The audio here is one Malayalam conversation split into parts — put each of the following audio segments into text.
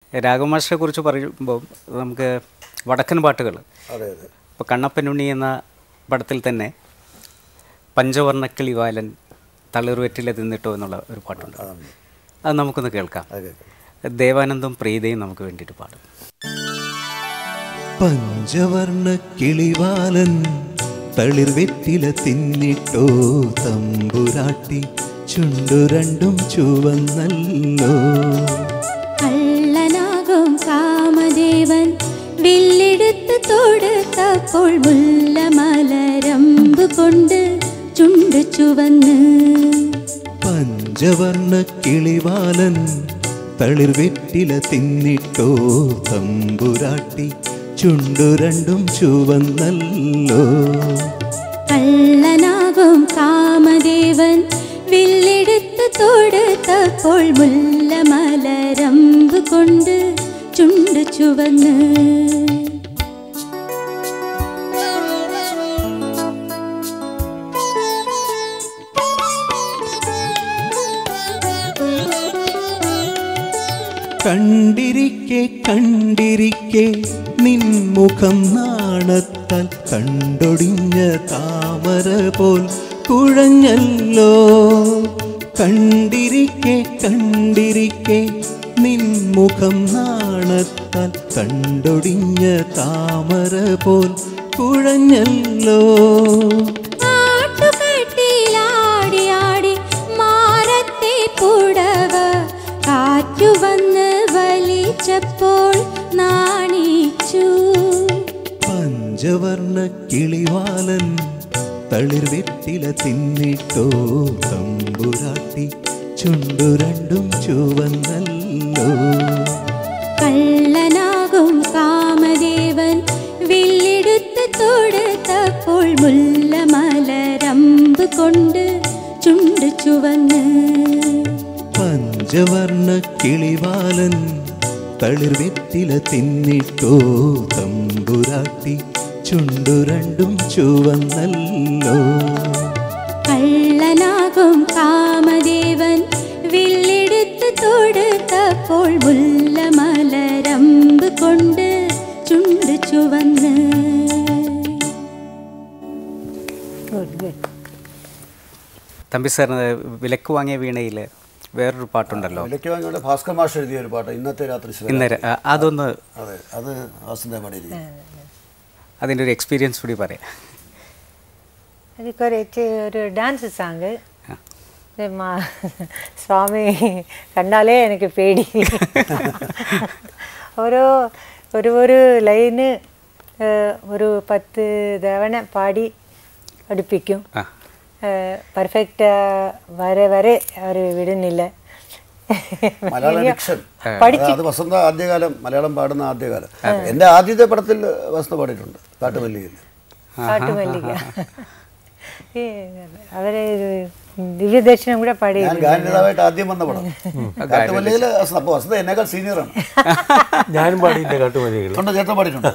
രാഘവമാഷിനെ കുറിച്ച് പറയുമ്പോൾ നമുക്ക് വടക്കൻ പാട്ടുകൾ അതെ അതെ ഇപ്പോൾ കണ്ണപ്പനുണ്ണി എന്ന പടത്തിൽ തന്നെ പഞ്ചവർണ്ണക്കിളി വാലൻ തളിർവെറ്റിലെ തിന്നിട്ടോ എന്നുള്ള ഒരു പാട്ടുണ്ട് അത് നമുക്കൊന്ന് കേൾക്കാം അതെ ദേവാനന്ദം പ്രീതയും നമുക്ക് വേണ്ടിയിട്ട് പാടും പഞ്ചവർണ്ണ കിളിവാലൻ തളിർവെറ്റില തിന്നിട്ടോ തമ്പുരാട്ടി ചുണ്ടു രണ്ടും ചുവന്നല്ലോ കള്ളനാകും കാമദേവൻ വില്ലെടുത്ത് തൊടുത്തപ്പോൾ മുല്ലമലരമ്പ് കൊണ്ട് ചുണ്ട് ചുവന്ന് പഞ്ചവർണ്ണ കിളിവാലൻ തളിർവെറ്റില തിന്നിട്ടോ തമ്പുരാട്ടി ചുണ്ടു രണ്ടും ചുവന്നല്ലോ കള്ളനാകും കാമദേവൻ വില്ലെടുത്ത് തൊടുത്തപ്പോൾ മുല്ലമലരമ്പ് കൊണ്ട് ചുണ്ട് ചുവന്ന് കണ്ടിരിക്കെ കണ്ടിരിക്കെ നിൻമുഖം നാണത്താൽ കണ്ടൊടിഞ്ഞ താമര പോൽ കുഴഞ്ഞല്ലോ കണ്ടിരിക്കെ കണ്ടിരിക്കെ നിൻമുഖം നാണത്താൽ കണ്ടൊടിഞ്ഞ താമര പോൽ കുഴഞ്ഞല്ലോ ആട്ടുകട്ടിലാടി ആടി മാറത്തെ പുടവ കാറ്റു വന്ന് വലിച്ചപ്പോൾ നാണിച്ചു പഞ്ചവർണ്ണ കിളിവാലൻ തളിർവെറ്റില തിന്നിട്ടോ തമ്പുരാട്ടി ചുണ്ടു രണ്ടും ചുവന്നല്ലോ കള്ളനാകും കാമദേവൻ വില്ലെടുത്ത് തൊടുത്തപ്പോൾ മുല്ലമലരമ്പ് കൊണ്ട് ചുണ്ട് ചുവന്ന് പഞ്ചവർണ്ണ കിളിവാലൻ തളിർവെറ്റില തിന്നിട്ടോ തമ്പുരാട്ടി ചുണ്ടു രണ്ടും ചുവന്നല്ലോ കള്ളനാകും കാമദേവൻ വില്ലെടുത്ത് തൊടുത്തപ്പോൾ മുല്ലമലരമ്പ് കൊണ്ട് ചുണ്ട് ചുവന്ന് ഗുഡ് ഗുഡ് തമ്പി സാറിന് വിലക്ക് വാങ്ങിയ വീണയിൽ വേറൊരു പാട്ടുണ്ടല്ലോ വിലയ്ക്ക് വാങ്ങിയോണ്ട് ഭാസ്കർ മാഷ് എഴുതിയ ഒരു പാട്ട് ഇന്നത്തെ രാത്രി ശിവരാത്രി. ഇന്നേരം ആ, അതൊന്ന് അതെ അത് വാസന്ത പാടിയിരിക്കും അതിൻ്റെ ഒരു എക്സ്പീരിയൻസ് കൂടി പറയാം ಅದಕ್ಕೆ ഒരു ചെ- ഒരു ഡാൻസ് സാങ് സ്വാമി കണ്ടാലേ എനിക്ക് പേടി ഓരോ ഒരു ഒരു ലൈന് ഒരു പത്ത് തവണ പാടി പഠിപ്പിക്കും ആ. പെർഫെക്റ്റ് വരെ വരെ അവർ വിടുന്നില്ല മലയാള ഇനിയോ ഡിക്ഷൻ പഠിച്ച് അത് വസന്ത ആദ്യകാലം മലയാളം പാടുന്ന ആദ്യകാലം എൻ്റെ ആദ്യത്തെ പടത്തിൽ വസന്ത പാടിയിട്ടുണ്ട് കാട്ടുമല്ലിയിൽ കാട്ടുമല്ലിക ഈ അവരെ ഇത് ദിവ്യദർശനം കൂടെ പാടി ഞാൻ ഗാനനേതാവായിട്ട് ആദ്യം വന്ന പടം കാട്ടുമല്ലിയിൽ വസന്ത അപ്പോൾ വസന്ത എന്നേക്കാൾ സീനിയറാണ് ഞാനും പാടിയില്ല കാട്ടുമല്ലികൾ തൊണ്ട ചേട്ടൻ പാടിയിട്ടുണ്ട്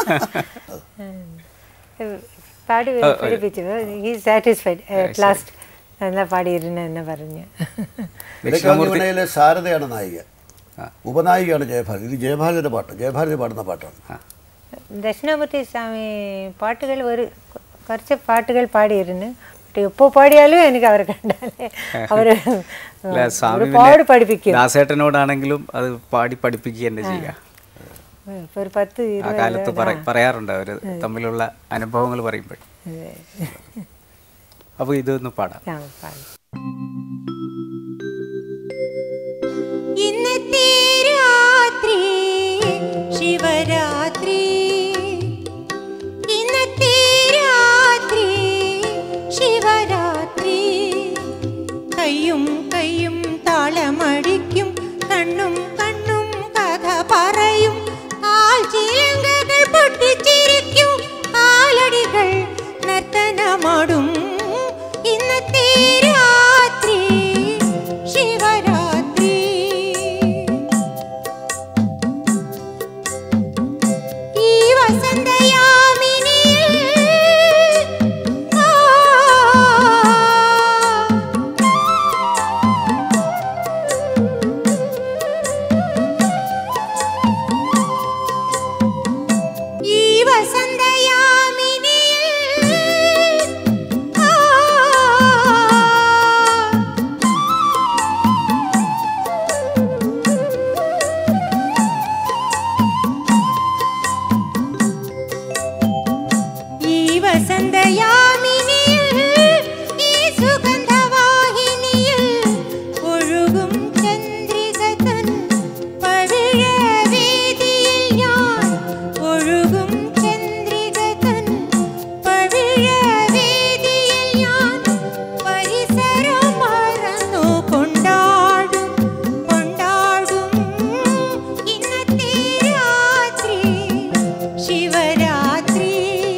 പാടി പഠിപ്പിച്ചു ഈ സാറ്റിസ്ഫൈഡ് അറ്റ് ലാസ്റ്റ് എന്നാ പാടിയിരുന്നു എന്ന് പറഞ്ഞു വിലക്കാങ്കിവിണയിലെ ശാരദയാണ് നായിക ഉപനായികയാണ് ജയഭാരതി ഇത് ജയഭാരതിയുടെ പാട്ട് ജയഭാരതി പാടുന്ന പാട്ടാണ് ദക്ഷിണാമൂർത്തി സ്വാമി പാട്ടുകൾ ഒരു കുറച്ച് പാട്ടുകൾ പാടിയിരുന്നു പക്ഷെ എപ്പോൾ പാടിയാലും എനിക്ക് അവരെ കണ്ടാലേ അവർ അല്ല, സ്വാമി ഒരുപാട് പിന്നെ പഠിപ്പിക്കും ദാസേട്ടനോടാണെങ്കിലും അത് പാടി പഠിപ്പിക്കുക തന്നെ ചെയ്യുക ഇപ്പൊ ഒരു പത്ത് ആ ഇരുപത് കാലത്ത് പറ- പറയാറുണ്ട് അവർ തമ്മിലുള്ള അനുഭവങ്ങൾ പറയുമ്പോൾ അപ്പോൾ ഇതൊന്ന് പാടാം ഞാൻ പാടി ഇന്നത്തെ രാത്രി ശിവരാത്രി ഇന്നത്തെ രാത്രി ശിവരാത്രി കയ്യും കയ്യും താളമടിക്കും കണ്ണും കണ്ണും കഥ പറയും കാൽച്ചിലങ്കകൾ പൊട്ടിച്ചിരിക്കും കാലടികൾ നർത്തനമാടും ഇന്നത്തെ രാത്രി പവിഴവേദിയിൽ ഞാൻ ഒഴുകും ചന്ദ്രിക തൻ പവിഴവേദിയിൽ ഞാൻ പരിസരം മറന്നു കൊണ്ടാടും കൊണ്ടാടും ഇന്നത്തെ രാത്രി ശിവരാത്രി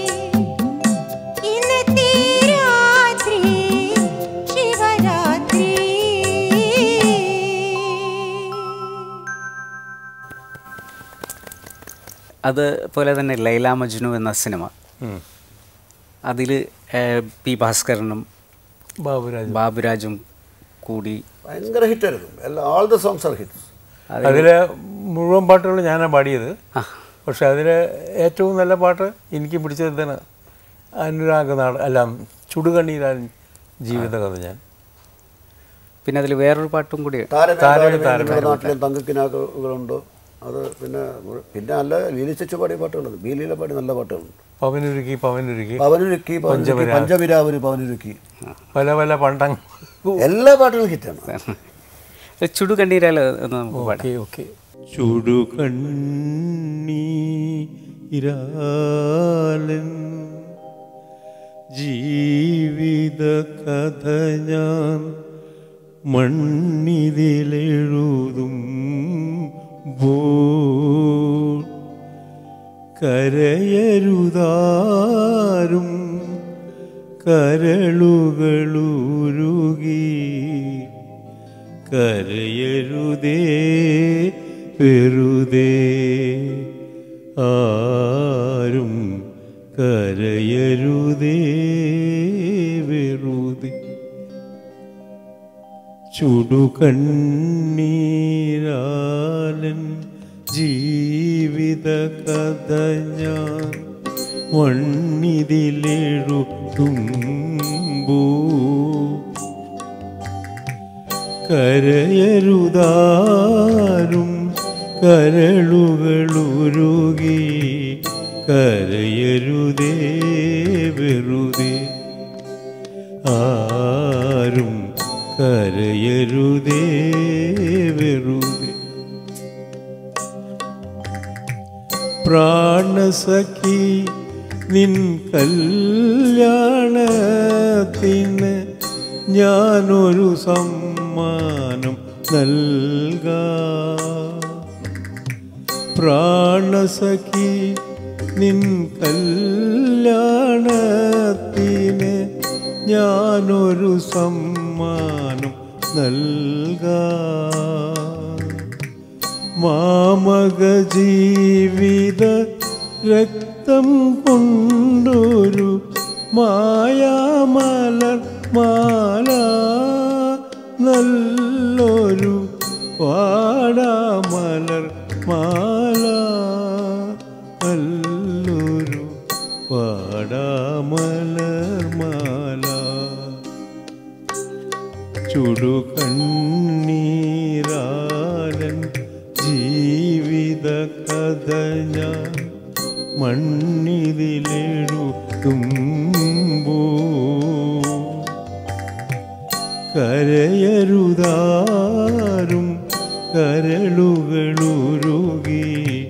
ഇന്നത്തെ രാത്രി ശിവരാത്രി അതുപോലെ തന്നെ ലൈല മജ്നു എന്ന സിനിമ അതിൽ പി ഭാസ്കരനും ബാബുരാജ് ബാബുരാജും കൂടി ഭയങ്കര ഹിറ്റായിരുന്നു എല്ലാ all the songs are hits അതിലെ മുഴുവൻ പാട്ടുകളും ഞാനാണ് പാടിയത് ആ. പക്ഷെ അതിലെ ഏറ്റവും നല്ല പാട്ട് എനിക്ക് പിടിച്ചത് ഇതാണ് അനുരാഗനാട് അല്ല ചുടുകണ്ണീരാൻ ജീവിത കഥ ഞാൻ പിന്നെ അതിൽ വേറൊരു പാട്ടും കൂടി താരമേ താരമേ താരമേ താരമേ. നമ്മുടെ നാട്ടിലെ തങ്കക്കിനാക്കുകളുണ്ട് അത് പിന്നെ പിന്നെ അല്ല ലീലിച്ചു പാടിയ പാട്ടുകളുണ്ട് ബീലിയിലെ പാടി നല്ല പാട്ടുകളുണ്ട് പവനുരുക്കി പവനുരുക്കി പവനുരുക്കി പവനുരുക്കി പഞ്ചവിരാവന് പവനുരുക്കി പല പല പണ്ടങ്ങ എല്ലാ പാട്ടുകളും ഹിറ്റാണ് ചുടുകണ്ണീരാൽ ഒന്ന് നമുക്ക് പാടാം ഓക്കെ ഓക്കെ ചുടുകണ്ണീരാലൻ ജീവിത കഥ ഞാൻ മണ്ണിതിലെഴുതും കരയരുതാരും കരളുകളുരുകി കരയരുതേ വെറുതേ ആരും കരയരുതേ വെറുതെ ചുടുകണ്ണീരാലൻ ജീവിത കഥ ഞാൻ മണ്ണിതിലെഴുതുമ്പോ കരയരുതാരും കരളുകളുരുകി കരയരുതേ വെറുതെ ആരും കരയരുതേ വെറുതെ പ്രാണസഖി നിൻ കല്യാണത്തിന് ഞാനൊരു സമ്മാനം നൽകാം പ്രാണസഖി നിൻ കല്യാണത്തിന് ഞാനൊരു സമ്മാനം നൽകാം മാമക ജീവിത രക്തം കൊണ്ടൊരു മായാമലർ മാല നല്ലൊരു വാടാമലർ മാല നല്ലൊരു വാടാമലർ മാല ചുടുകണ്ണീരാലൻ ജീവിത കഥ ഞാൻ മണ്ണിതിലെഴുതുമ്പോ കരയരുതാരും കരളുകളുരുകി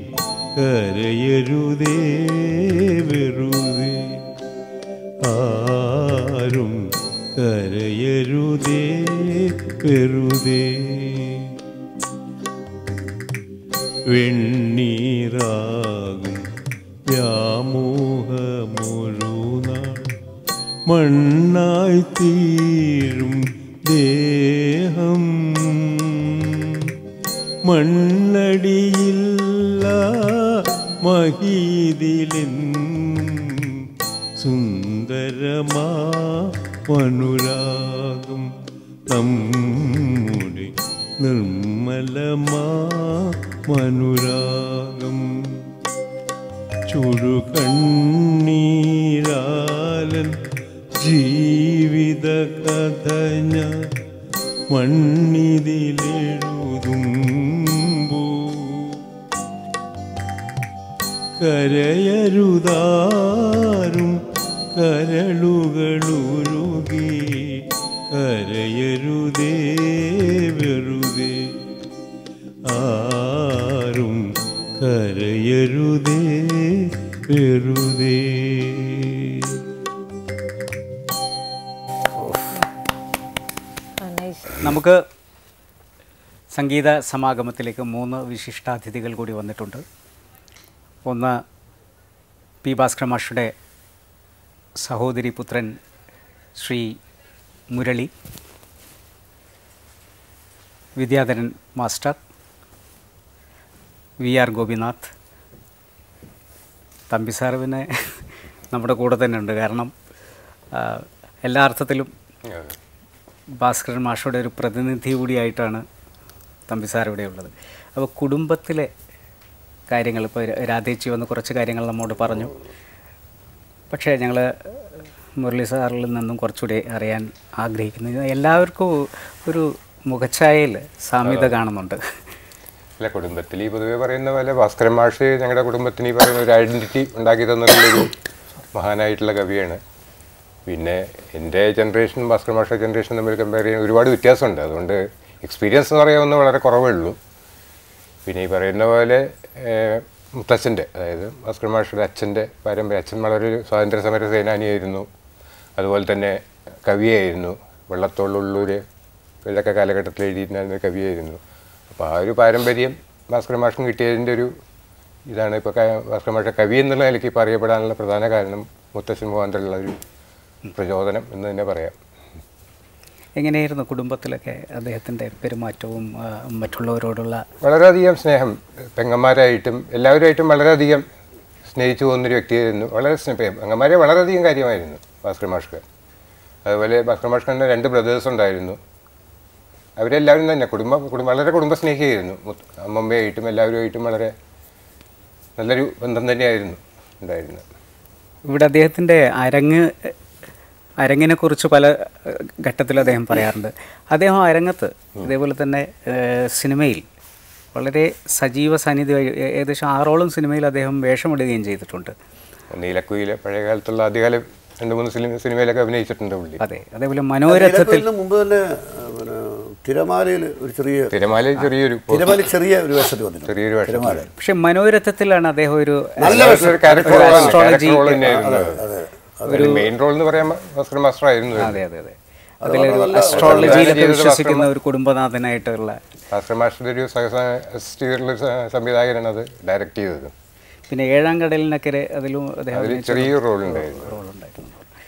കരയരുതേ വെറുതെ ആരും കരയരുതേ വെറുതെ വെണ്ണീറാകും വ്യാമോഹമൊരു നാൾ മണ്ണായി തീരും ദേഹം മണ്ണടിയില്ല മഹീതിലെന്നും സുന്ദരമാ മനുരാഗം നമ്മുടെ നിർമ്മലമാ മനുരാഗം ചുടുകണ്ണീരാലൻ ജീവിത കഥ ഞാൻ മണ്ണിതിലെഴുതുമ്പോ കരയരുതാരും കരളുകളുരുകി കരയരുതേ വെറുതെ ആരും കരയരുതേ വെറുതേ നൈസ് നമുക്ക് സംഗീത സമാഗമത്തിലേക്ക് മൂന്ന് വിശിഷ്ടാതിഥികൾ കൂടി വന്നിട്ടുണ്ട് ഒന്ന് പി ഭാസ്കര മാഷുടെ സഹോദരി പുത്രൻ Shri Murali Vidyadharan master V R Gopinath Thampi sir പിന്നെ നമ്മുടെ കൂടെ തന്നെ ഉണ്ട് കാരണം ആ, എല്ലാ അർത്ഥത്തിലും ഭാസ്കരൻ മാഷയുടെ ഒരു പ്രതിനിധി കൂടിയായിട്ടാണ് തമ്പി സാർ ഇവിടെ ഉള്ളത് അപ്പോൾ കുടുംബത്തിലെ കാര്യങ്ങൾ ഇപ്പോൾ രാധേച്ചി വന്ന് കുറച്ച് കാര്യങ്ങൾ നമ്മോട് പറഞ്ഞു പക്ഷേ ഞങ്ങൾ മുരളി സാറിൽ നിന്നും കുറച്ചുകൂടി അറിയാൻ ആഗ്രഹിക്കുന്നു എല്ലാവർക്കും ഒരു മുഖച്ഛായയിൽ സാമ്യത കാണുന്നുണ്ട് അല്ല കുടുംബത്തിൽ ഈ പൊതുവെ പറയുന്ന പോലെ ഭാസ്കരൻ മാഷ് ഞങ്ങളുടെ കുടുംബത്തിന് ഈ പറയുന്ന ഒരു ഐഡൻറ്റിറ്റി ഉണ്ടാക്കി തന്നിട്ടുള്ളൊരു മഹാനായിട്ടുള്ള കവിയാണ് പിന്നെ എൻ്റെ ജനറേഷനും ഭാസ്കർ മാഷ ജനറേഷനും തമ്മിൽ കമ്പയർ ചെയ്യാൻ ഒരുപാട് വ്യത്യാസമുണ്ട് അതുകൊണ്ട് എക്സ്പീരിയൻസ് എന്ന് പറയാവുന്ന വളരെ കുറവേ ഉള്ളൂ പിന്നെ ഈ പറയുന്ന പോലെ ഏഹ്, മുത്തച്ഛൻ്റെ അതായത് ഭാസ്കർ മാഷയുടെ അച്ഛൻ്റെ പാരമ്പര്യം അച്ഛൻ വളരെ ഒരു സ്വാതന്ത്ര്യ സമര സേനാനിയായിരുന്നു അതുപോലെ തന്നെ കവിയായിരുന്നു വെള്ളത്തോളുള്ളൂർ ഇതൊക്കെ കാലഘട്ടത്തിൽ എഴുതിയിരുന്ന കവിയായിരുന്നു അപ്പോൾ ആ ഒരു പാരമ്പര്യം ഭാസ്കർ മാഷിന് കിട്ടിയതിൻ്റെ ഒരു ഇതാണ് ഇപ്പോൾ ഭാസ്കർ മാഷ കവി എന്നുള്ള നിലയ്ക്ക് ഇപ്പോൾ അറിയപ്പെടാനുള്ള പ്രധാന കാരണം മുത്തച്ഛൻ മുഖാന്തരമുള്ള ഒരു പ്രചോദനം എന്ന് തന്നെ പറയാം എങ്ങനെയായിരുന്നു കുടുംബത്തിലൊക്കെ അദ്ദേഹത്തിൻ്റെ പെരുമാറ്റവും ആ, മറ്റുള്ളവരോടുള്ള വളരെയധികം സ്നേഹം പെങ്ങന്മാരായിട്ടും എല്ലാവരുമായിട്ടും വളരെയധികം സ്നേഹിച്ചു പോകുന്നൊരു വ്യക്തിയായിരുന്നു വളരെ സ്നേഹം പെങ്ങന്മാരെ വളരെയധികം കാര്യമായിരുന്നു ഭാസ്കർ മാഷ്ക്ക് അതുപോലെ ഭാസ്കർ മാഷ്ക്ക് രണ്ട് ബ്രദേഴ്സ് ഉണ്ടായിരുന്നു അവരെല്ലാവരും തന്നെ കുടുംബ കുടുംബ വളരെ കുടുംബസ്നേഹിയായിരുന്നു മുത്ത് അമ്മമ്മയായിട്ടും എല്ലാവരുമായിട്ടും വളരെ നല്ലൊരു ബന്ധം തന്നെയായിരുന്നു ഉണ്ടായിരുന്നത് ഇവിടെ അദ്ദേഹത്തിൻ്റെ അരങ്ങ് അരങ്ങിനെ കുറിച്ച് പല ഘട്ടത്തിൽ അദ്ദേഹം പറയാറുണ്ട് അദ്ദേഹം അരങ്ങത്ത് ഇതേപോലെ തന്നെ ഏഹ്, സിനിമയിൽ വളരെ സജീവ സാന്നിധ്യമായി ഏ- ഏകദേശം ആറോളം സിനിമയിൽ അദ്ദേഹം വേഷമിടുകയും ചെയ്തിട്ടുണ്ട് നീലക്കുയിലെ പഴയ കാലത്തുള്ള ആദ്യകാല രണ്ട് മൂന്ന് സിനിമ സിനിമയിലൊക്കെ അഭിനയിച്ചിട്ടുണ്ട് പുള്ളി അതെ അതേപോലെ മനോരഥത്തിൽ ഇതിന് മുമ്പ് തന്നെ ആ, പിന്നെ തിരമാലയിൽ ഒരു ചെറിയ തിരമാല ചെറിയൊരു തിരമാല ചെറിയ ഒരു വേഷത്തിൽ വന്നിട്ടുണ്ട് ചെറിയൊരു വേഷം തിരമാല പക്ഷെ മനോരഥത്തിലാണ് അദ്ദേഹം ഒരു നല്ല വേഷം ഒരു character ഒരു role ആണ്. astrology, character role തന്നെയായിരുന്നു. ഒരു മെയിൻ റോൾ എന്ന് പറയാൻ ഭാസ്കർ മാസ്റ്റർ ആയിരുന്നു അതെ അതെ അതെ അതിലൊരു അസ്ട്രോളജിയിലൊക്കെ വിശ്വസിക്കുന്ന ഒരു കുടുംബനാഥനായിട്ടുള്ള ഭാസ്കർ മാസ്റ്റർ ഒരു അസിസ്റ്റ് ചെയ്തിട്ടുള്ള ഒരു സ- സംവിധായകനാണ് അത് ഡയറക്റ്റ് ചെയ്തത് പിന്നെ ഏഴാം കടലിനക്കരെ അതിലും അദ്ദേഹം അതിൽ അഭിനയിച്ച ചെറിയൊരു റോൾ ഉണ്ടായിരുന്നു റോളുണ്ടായിരുന്നു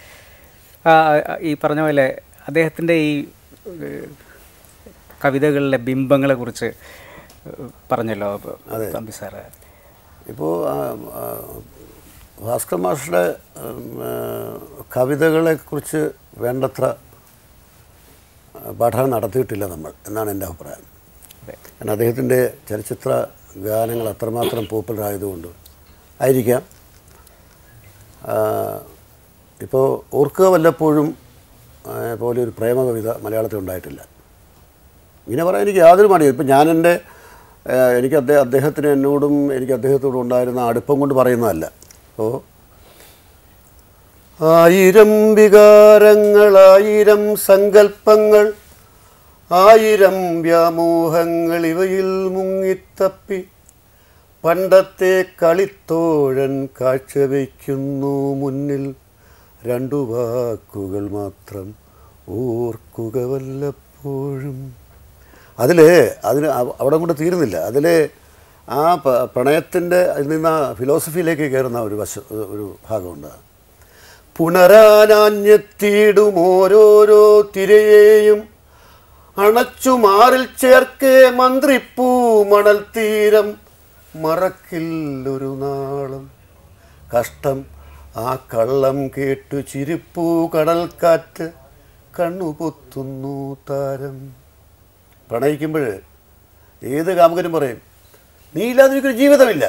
ആ, ആ, ഈ പറഞ്ഞ പോലെ അദ്ദേഹത്തിൻ്റെ ഈ ഏഹ്, കവിതകളിലെ ബിംബങ്ങളെ കുറിച്ച് ഏഹ്, പറഞ്ഞല്ലോ തമ്പി സാറ് ഇപ്പോൾ ഭാസ്കർ മാസ്റ്ററുടെ ഉം, ആ, കവിതകളെക്കുറിച്ച് വേണ്ടത്ര ആ, പഠനം നടത്തിയിട്ടില്ല നമ്മൾ എന്നാണ് എൻ്റെ അഭിപ്രായം കാരണം അദ്ദേഹത്തിൻ്റെ ചലച്ചിത്ര ഗാനങ്ങൾ അത്രമാത്രം പോപ്പുലർ ആയതുകൊണ്ട് ആയിരിക്കാം ഇപ്പോൾ ഓർക്കുക വല്ലപ്പോഴും ആ, പോലെ ഒരു പ്രേമ കവിത മലയാളത്തിൽ ഉണ്ടായിട്ടില്ല ഇങ്ങനെ പറയാൻ എനിക്ക് യാതൊരു മടിയും ഇപ്പം ഞാൻ എൻ്റെ ഏഹ്, എനിക്ക് അദ്ദേഹം അദ്ദേഹത്തിന് എന്നോടും എനിക്ക് അദ്ദേഹത്തോടും ഉണ്ടായിരുന്ന അടുപ്പം കൊണ്ട് പറയുന്നതല്ല അപ്പോൾ ആയിരം വികാരങ്ങൾ ആയിരം സങ്കല്പങ്ങൾ ആയിരം വ്യാമോഹങ്ങൾ ഇവയിൽ മുങ്ങിത്തപ്പി പണ്ടത്തെ കളിത്തോഴൻ കാഴ്ചവെക്കുന്നു മുന്നിൽ രണ്ടു വാക്കുകൾ മാത്രം ഓർക്കുക വല്ലപ്പോഴും അതിൽ അതിന് അവ- അവിടെ കൊണ്ട് തീരുന്നില്ല അതിൽ ആ പ- പ്രണയത്തിൻ്റെ അതിൽ നിന്ന് ആ ഫിലോസഫിയിലേക്ക് കയറുന്ന ഒരു വശ ഒരു ഭാഗമുണ്ട് പുനരാനാഞ്ഞെത്തിയിടും ഓരോരോ തിരയെയും അണച്ചു മാറിൽ ചേർക്കേ മന്ത്രിപ്പൂ മണൽ തീരം മറക്കില്ലൊരു നാളം കഷ്ടം ആ കള്ളം കേട്ടു ചിരിപ്പൂ കടൽക്കാറ്റ് കണ്ണുപൊത്തുന്നു താരം പ്രണയിക്കുമ്പോൾ ഏത് കാമുകനും പറയും നീ ഇല്ലാതെ എനിക്കൊരു ജീവിതമില്ല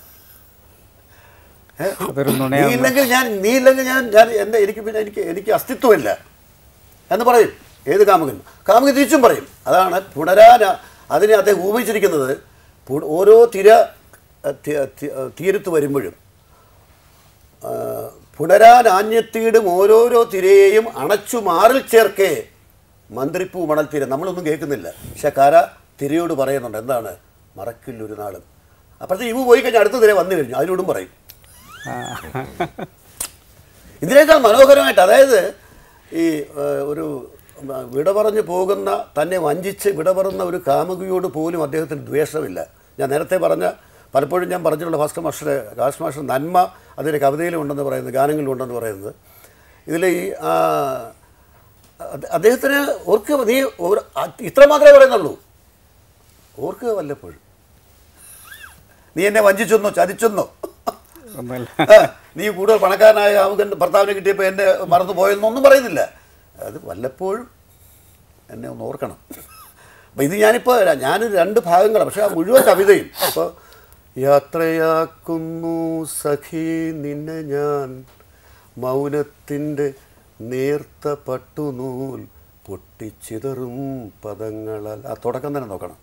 ഏ? അതൊരു നീ നുണയാണ് ഇല്ലെങ്കിൽ ഞാൻ നീ ഇല്ലെങ്കിൽ ഞാൻ ഞാൻ എൻ്റെ എനിക്ക് പിന്നെ എനിക്ക് എനിക്ക് അസ്തിത്വമില്ല എന്ന് പറയും ഏത് കാമുകൻ കാമുകൻ തിരിച്ചും പറയും അതാണ് പുണരാന അതിനെ അദ്ദേഹം ഊഹിച്ചിരിക്കുന്നത് പു- ഓരോ തിര അഹ്, തി- തി- അഹ്, തീരത്ത് വരുമ്പോഴും ആ, പുനരാനാന്യത്തീടും ഓരോരോ തിരയെയും അണച്ചു മാറിൽ ചേർക്കേ മന്ത്രിപ്പൂ മണൽ തീരം നമ്മളൊന്നും കേൾക്കുന്നില്ല പക്ഷെ കര തിരയോട് പറയുന്നുണ്ട് എന്താണ് മറക്കില്ലൊരു നാളും അപ്പോഴത്തെ ഇവ് പോയി കഴിഞ്ഞാൽ അടുത്ത തിരെ വന്നു കഴിഞ്ഞു അതിനോടും പറയും ആ. ഇതിനേക്കാൾ മനോഹരമായിട്ട് അതായത് ഈ ആ, ഒരു ആ, വിട പറഞ്ഞ് പോകുന്ന തന്നെ വഞ്ചിച്ച് വിട പറയുന്ന ഒരു കാമുകിയോട് പോലും അദ്ദേഹത്തിന് ദ്വേഷമില്ല ഞാൻ നേരത്തെ പറഞ്ഞ പലപ്പോഴും ഞാൻ പറഞ്ഞിട്ടുള്ള ഭാസ്കർ മാസ്റ്ററെ ഭാസ്കർ മാസ്റ്റർ നന്മ അതിൻ്റെ കവിതയിലും ഉണ്ടെന്ന് പറയുന്നത് ഗാനങ്ങളിലും ഉണ്ടെന്ന് പറയുന്നത് ഇതിൽ ഈ ആ, അദ്- അദ്ദേഹത്തിന് ഓർക്കുക നീ ഒരു- അത് ഇത്ര മാത്രമേ പറയുന്നുള്ളൂ ഓർക്കുക വല്ലപ്പോഴും നീ എന്നെ വഞ്ചിച്ചെന്നോ ചതിച്ചെന്നോ ഒന്നുമല്ല ആ, നീ കൂടുതൽ പണക്കാരനായ നമുക്ക് ഭർത്താവിനെ കിട്ടിയപ്പോൾ എന്നെ മറന്നു പോയെന്നൊന്നും പറയുന്നില്ല അത് വല്ലപ്പോഴും എന്നെ ഒന്ന് ഓർക്കണം അപ്പം ഇത് ഞാനിപ്പോൾ ഞാനൊരു രണ്ട് ഭാഗങ്ങളാണ് പക്ഷേ ആ മുഴുവൻ കവിതയും അപ്പോൾ യാത്രയാക്കുന്നു സഖി നിന്നെ ഞാൻ മൗനത്തിൻ്റെ നേർത്ത പട്ടുനൂൽ പൊട്ടിച്ചിതറും പദങ്ങളാൽ ആ തുടക്കം തന്നെ നോക്കണം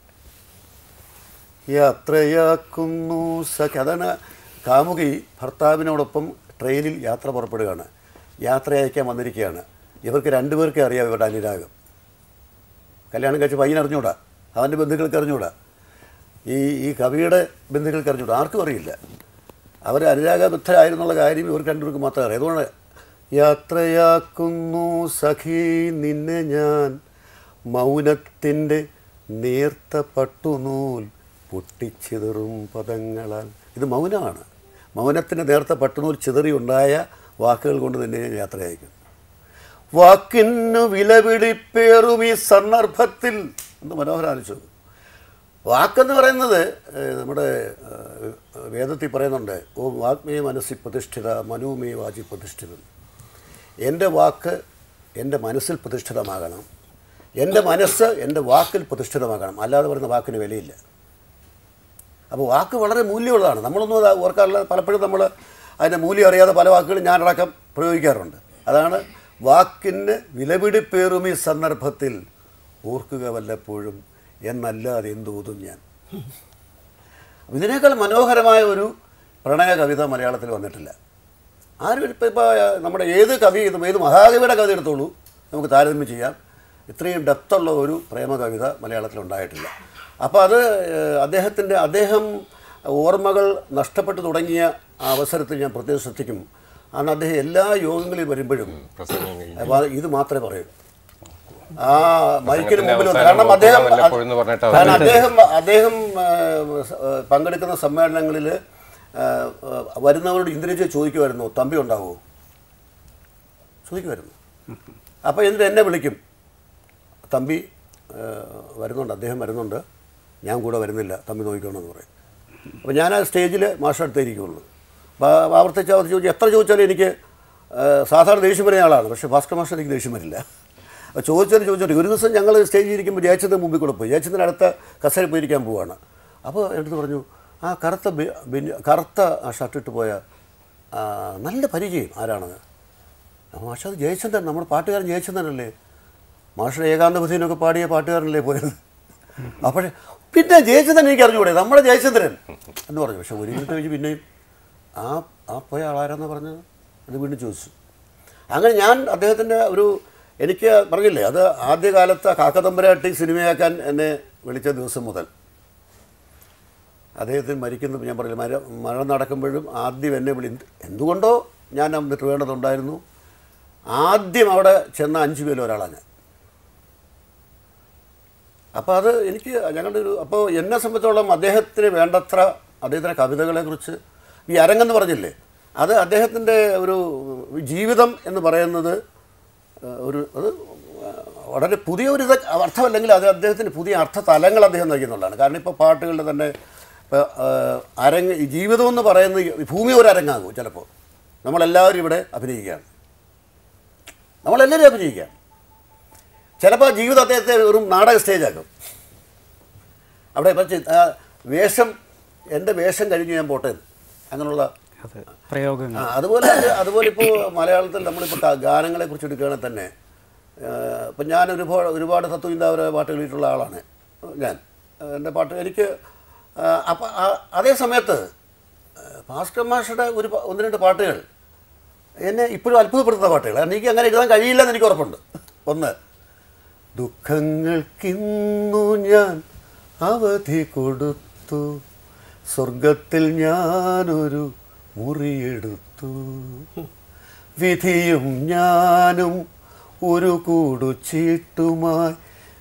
യാത്രയാക്കുന്നു സഖി അതാണ് കാമുകി ഭർത്താവിനോടൊപ്പം ട്രെയിനിൽ യാത്ര പുറപ്പെടുകയാണ് യാത്ര അയക്കാൻ വന്നിരിക്കുകയാണ് ഇവർക്ക് രണ്ടുപേർക്കേ അറിയാം ഇവരുടെ അനുരാഗം കല്യാണം കഴിച്ച് പയ്യൻ അറിഞ്ഞൂടാ അവൻ്റെ ബന്ധുക്കൾക്ക് അറിഞ്ഞൂടാ ഈ ഈ കവിയുടെ ബന്ധുക്കൾക്ക് അറിഞ്ഞൂടാ ആർക്കും അറിയില്ല അവർ അനുരാഗബദ്ധരായിരുന്നുള്ള കാര്യം ഇവർക്ക് രണ്ടുപേർക്ക് മാത്രമേ അറിയാം അതുകൊണ്ട് യാത്രയാക്കുന്നു സഖി നിന്നെ ഞാൻ മൗനത്തിൻ്റെ നേർത്ത പട്ടുനൂൽ പൊട്ടിച്ചിതറും പദങ്ങളാൽ ഇത് മൗനമാണ് മൗനത്തിൻ്റെ നേർത്ത പട്ടുനൂൽ ചിതറിയുണ്ടായ വാക്കുകൾ കൊണ്ട് തന്നെ ഞാൻ യാത്ര അയക്കും വാക്കിന് വിലപിടിപ്പേറും ഈ സന്ദർഭത്തിൽ എന്ന് മനോഹരം ആലോചിച്ചു വാക്കെന്ന് പറയുന്നത് ഏഹ്, നമ്മുടെ ഏഹ്, വേദത്തിൽ പറയുന്നുണ്ട് ഓ വാഗ്മേ മനസ്സിൽ പ്രതിഷ്ഠിത മനോമേ വാചി പ്രതിഷ്ഠിതം എൻ്റെ വാക്ക് എൻ്റെ മനസ്സിൽ പ്രതിഷ്ഠിതമാകണം എൻ്റെ മനസ്സ് എൻ്റെ വാക്കിൽ പ്രതിഷ്ഠിതമാകണം അല്ലാതെ പറയുന്ന വാക്കിന് വിലയില്ല അപ്പോൾ വാക്ക് വളരെ മൂല്യമുള്ളതാണ് നമ്മളൊന്നും അത് ഓർക്കാറില്ല പലപ്പോഴും നമ്മൾ അതിൻ്റെ മൂല്യം അറിയാതെ പല വാക്കുകളും ഞാനടക്കം പ്രയോഗിക്കാറുണ്ട് അതാണ് വാക്കിന് വിലപിടിപ്പേറും ഈ സന്ദർഭത്തിൽ ഓർക്കുക വല്ലപ്പോഴും എന്നല്ലാതെ എന്തോതും ഞാൻ ഇതിനേക്കാൾ മനോഹരമായ ഒരു പ്രണയ കവിത മലയാളത്തിൽ വന്നിട്ടില്ല ആരും ഇപ്പോൾ ഇപ്പോൾ നമ്മുടെ ഏത് കവി ഇത് ഏത് മഹാകവിയുടെ കവിത എടുത്തോളൂ നമുക്ക് താരതമ്യം ചെയ്യാം ഇത്രയും ഡെപ്തുള്ള ഒരു പ്രേമ കവിത മലയാളത്തിൽ ഉണ്ടായിട്ടില്ല അപ്പോൾ അത് ഏഹ്, അദ്ദേഹത്തിൻ്റെ അദ്ദേഹം ഓർമ്മകൾ നഷ്ടപ്പെട്ടു തുടങ്ങിയ ആ അവസരത്തിൽ ഞാൻ പ്രത്യേകം ശ്രദ്ധിക്കും അന്ന് അദ്ദേഹം എല്ലാ യോഗങ്ങളിൽ വരുമ്പോഴും പ്രസംഗം കഴിഞ്ഞു അപ്പോൾ ഇത് മാത്രമേ പറയൂ ആ മൈക്കിന് പ്രസംഗത്തിന്റെ മുമ്പിൽ വന്ന് അവസാനം കാരണം അദ്ദേഹം ഓർക്കുക വല്ലപ്പോഴും എന്ന് പറഞ്ഞിട്ടാ കാരണം അദ്ദേഹം അദ്ദേഹം ആ, സ- ആ, പങ്കെടുക്കുന്ന സമ്മേളനങ്ങളിൽ വരുന്നവരോട് ഇന്ദ്രജി ചോദിക്കുമായിരുന്നു തമ്പി ഉണ്ടാവുമോ ചോദിക്കുമായിരുന്നു അപ്പോൾ എന്നിട്ട് എന്നെ വിളിക്കും തമ്പി ആ, വരുന്നുണ്ട് അദ്ദേഹം വരുന്നുണ്ട് ഞാൻ കൂടെ വരുന്നില്ല തമ്പി നോക്കിക്കോണമെന്ന് പറയും അപ്പോൾ ഞാൻ ആ സ്റ്റേജിൽ മാഷ അടുത്തായിരിക്കുള്ളൂ അപ്പോൾ ആവർത്തിച്ച് ആവർത്തിച്ച് ചോദിച്ചു എത്ര ചോദിച്ചാലും എനിക്ക് ആ, സാധാരണ ദേഷ്യം വരുന്ന ആളാണ് പക്ഷേ ഭാസ്കർ മാഷ എനിക്ക് ദേഷ്യം വരില്ല അപ്പോൾ ചോദിച്ചാലും ചോദിച്ചോട്ടെ ഒരു ദിവസം ഞങ്ങൾ സ്റ്റേജിൽ ഇരിക്കുമ്പോൾ ജയച്ചന്ദ്രൻ മുമ്പിൽ കൂടെ പോയി ജയച്ചന്ദ്രൻ അടുത്ത കസേര പോയിരിക്കാൻ പോവാണ് അപ്പോൾ എടുത്ത് പറഞ്ഞു ആ കറുത്ത ബി- ബിന്നി- കറുത്ത ആ ഷർട്ടിട്ട് പോയ ആ, നല്ല പരിചയം ആരാണത് അപ്പോൾ മാഷ അത് ജയചന്ദ്രൻ നമ്മുടെ പാട്ടുകാരൻ ജയചന്ദ്രനല്ലേ മാഷയുടെ ഏകാന്തബുദ്ധിനൊക്കെ പാടിയ പാട്ടുകാരനല്ലേ പോയത് അപ്പോഴേ പിന്നെ ജയചന്ദ്രൻ എനിക്ക് അറിഞ്ഞുകൂടെ നമ്മുടെ ജയചന്ദ്രൻ എന്ന് പറഞ്ഞു പക്ഷെ ഒരു മിനിറ്റ് കഴിഞ്ഞ് പിന്നെയും ആ ആ പോയ ആളാരെന്ന് പറഞ്ഞത് അത് വീണ്ടും ചോദിച്ചു അങ്ങനെ ഞാൻ അദ്ദേഹത്തിൻ്റെ ഒരു എനിക്ക് പറഞ്ഞില്ലേ അത് ആദ്യകാലത്ത് കാക്കതമ്പരാട്ടി സിനിമയാക്കാൻ എന്നെ വിളിച്ച ദിവസം മുതൽ അദ്ദേഹത്തിന് മരിക്കുന്ന ഞാൻ പറഞ്ഞില്ല മര മരണം നടക്കുമ്പോഴും ആദ്യം എന്നെ വിളി എന്തുകൊണ്ടോ ഞാൻ അന്ന് ട്രിവേണ്ടതുണ്ടായിരുന്നു ആദ്യം അവിടെ ചെന്ന അഞ്ച് പേരിൽ ഒരാളാണ് ഞാൻ അപ്പോൾ അത് എനിക്ക് ഞങ്ങളുടെ ഒരു അപ്പോൾ എന്നെ സംബന്ധിച്ചോളം അദ്ദേഹത്തിന് വേണ്ടത്ര അദ്ദേഹത്തിൻ്റെ കവിതകളെക്കുറിച്ച് ഈ അരങ്ങെന്ന് പറഞ്ഞില്ലേ അത് അദ്ദേഹത്തിൻ്റെ ഒരു ജീവിതം എന്ന് പറയുന്നത് ഏഹ്, ഒരു അത് വളരെ പുതിയ ഒരു ഇത് അർത്ഥമല്ലെങ്കിൽ അത് അദ്ദേഹത്തിന് പുതിയ അർത്ഥ തലങ്ങൾ അദ്ദേഹം നൽകുന്നുള്ളതാണ് കാരണം ഇപ്പോൾ പാട്ടുകളുടെ തന്നെ ഇപ്പോൾ അരങ്ങ് ഈ ജീവിതം എന്ന് പറയുന്നത് ഈ ഭൂമി ഒരു അരങ്ങാകും ചിലപ്പോൾ നമ്മളെല്ലാവരും ഇവിടെ അഭിനയിക്കുകയാണ് നമ്മളെല്ലാവരും അഭിനയിക്കുകയാണ് ചിലപ്പോൾ ജീവിതം അദ്ദേഹത്തെ വെറും നാടക സ്റ്റേജാക്കും അവിടെ ഇപ്പം ചെ- ആ വേഷം എൻ്റെ വേഷം കഴിഞ്ഞ് ഞാൻ പോട്ടെ അങ്ങനെയുള്ള അത് പ്രയോഗങ്ങൾ ആ, അതുപോലെ അത് അതുപോലെ ഇപ്പോൾ മലയാളത്തിൽ നമ്മളിപ്പോൾ ഗാ- ഗാനങ്ങളെ കുറിച്ച് എടുക്കുകയാണെങ്കിൽ തന്നെ ഇപ്പം ഞാൻ ഒരുപാട് ഒരുപാട് തത്വചിന്താപര പാട്ട് എഴുതിയിട്ടുള്ള ആളാണ് ഞാൻ എൻ്റെ പാട്ട് എനിക്ക് അപ്പം അതേ സമയത്ത് ആ, ഭാസ്കർ മാഷയുടെ ഒരു പ- ഒന്ന് രണ്ട് പാട്ടുകൾ എന്നെ ഇപ്പോഴും അത്ഭുതപ്പെടുത്തുന്ന പാട്ടുകൾ കാരണം എനിക്ക് അങ്ങനെ എഴുതാൻ കഴിയില്ലെന്ന് എനിക്ക് ഉറപ്പുണ്ട് ഒന്ന് ദുഃഖങ്ങൾക്കിന്നു ഞാൻ അവധി കൊടുത്തു സ്വർഗത്തിൽ ഞാനൊരു മുറിയെടുത്തു വിധിയും ഞാനും ഒരു കൂടു ചീട്ടുമായി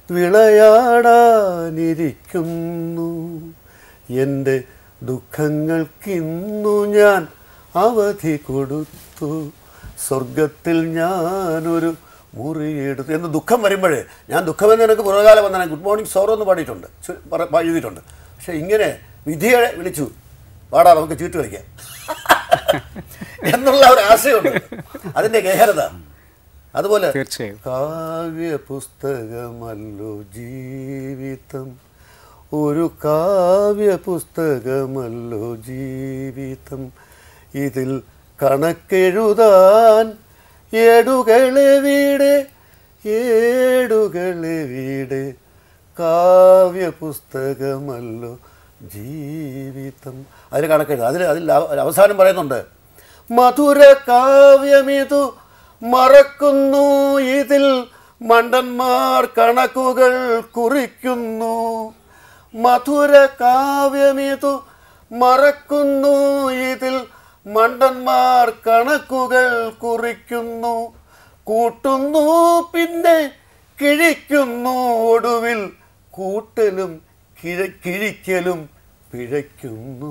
വിളയാടാനിരിക്കുന്നു എൻ്റെ ദുഃഖങ്ങൾക്കിന്നു ഞാൻ അവധി കൊടുത്തു സ്വർഗത്തിൽ ഞാനൊരു മുറിയെടുത്തു എന്ന് ദുഃഖം വരുമ്പോഴേ ഞാൻ ദുഃഖമെന്ന് എനിക്ക് പുറകാലം വന്നാൽ ഗുഡ് മോർണിംഗ് സോറോ എന്ന് പാടിയിട്ടുണ്ട് ചു- പറ- പാ- എഴുതിയിട്ടുണ്ട് പക്ഷെ ഇങ്ങനെ വിധിയെ വിളിച്ചു പാടാ നമുക്ക് ചീട്ട് കളിക്കാം എന്നുള്ള ഒരു ആശയമുണ്ട് അതിൻ്റെ ഗഹനത അതുപോലെ തീർച്ചയായും. കാവ്യ പുസ്തകമല്ലോ ജീവിതം ഒരു കാവ്യ പുസ്തകമല്ലോ ജീവിതം ഇതിൽ കണക്കെഴുതാൻ ഏടുകളെവിടെ ഏടുകളെവിടെ കാവ്യ പുസ്തകമല്ലോ ജീവിതം അതിൽ കണക്കെഴുതാം അതിൽ അതിൽ അവ- അവസാനം പറയുന്നുണ്ട് മധുര കാവ്യമിതു മറക്കുന്നു ഇതിൽ മണ്ടന്മാർ കണക്കുകൾ കുറിക്കുന്നു മധുര കാവ്യമിതു മറക്കുന്നു ഇതിൽ മണ്ടന്മാർ കണക്കുകൾ കുറിക്കുന്നു കൂട്ടുന്നു പിന്നെ കിഴിക്കുന്നു ഒടുവിൽ കൂട്ടലും കിഴ കിഴിക്കലും പിഴയ്ക്കുന്നു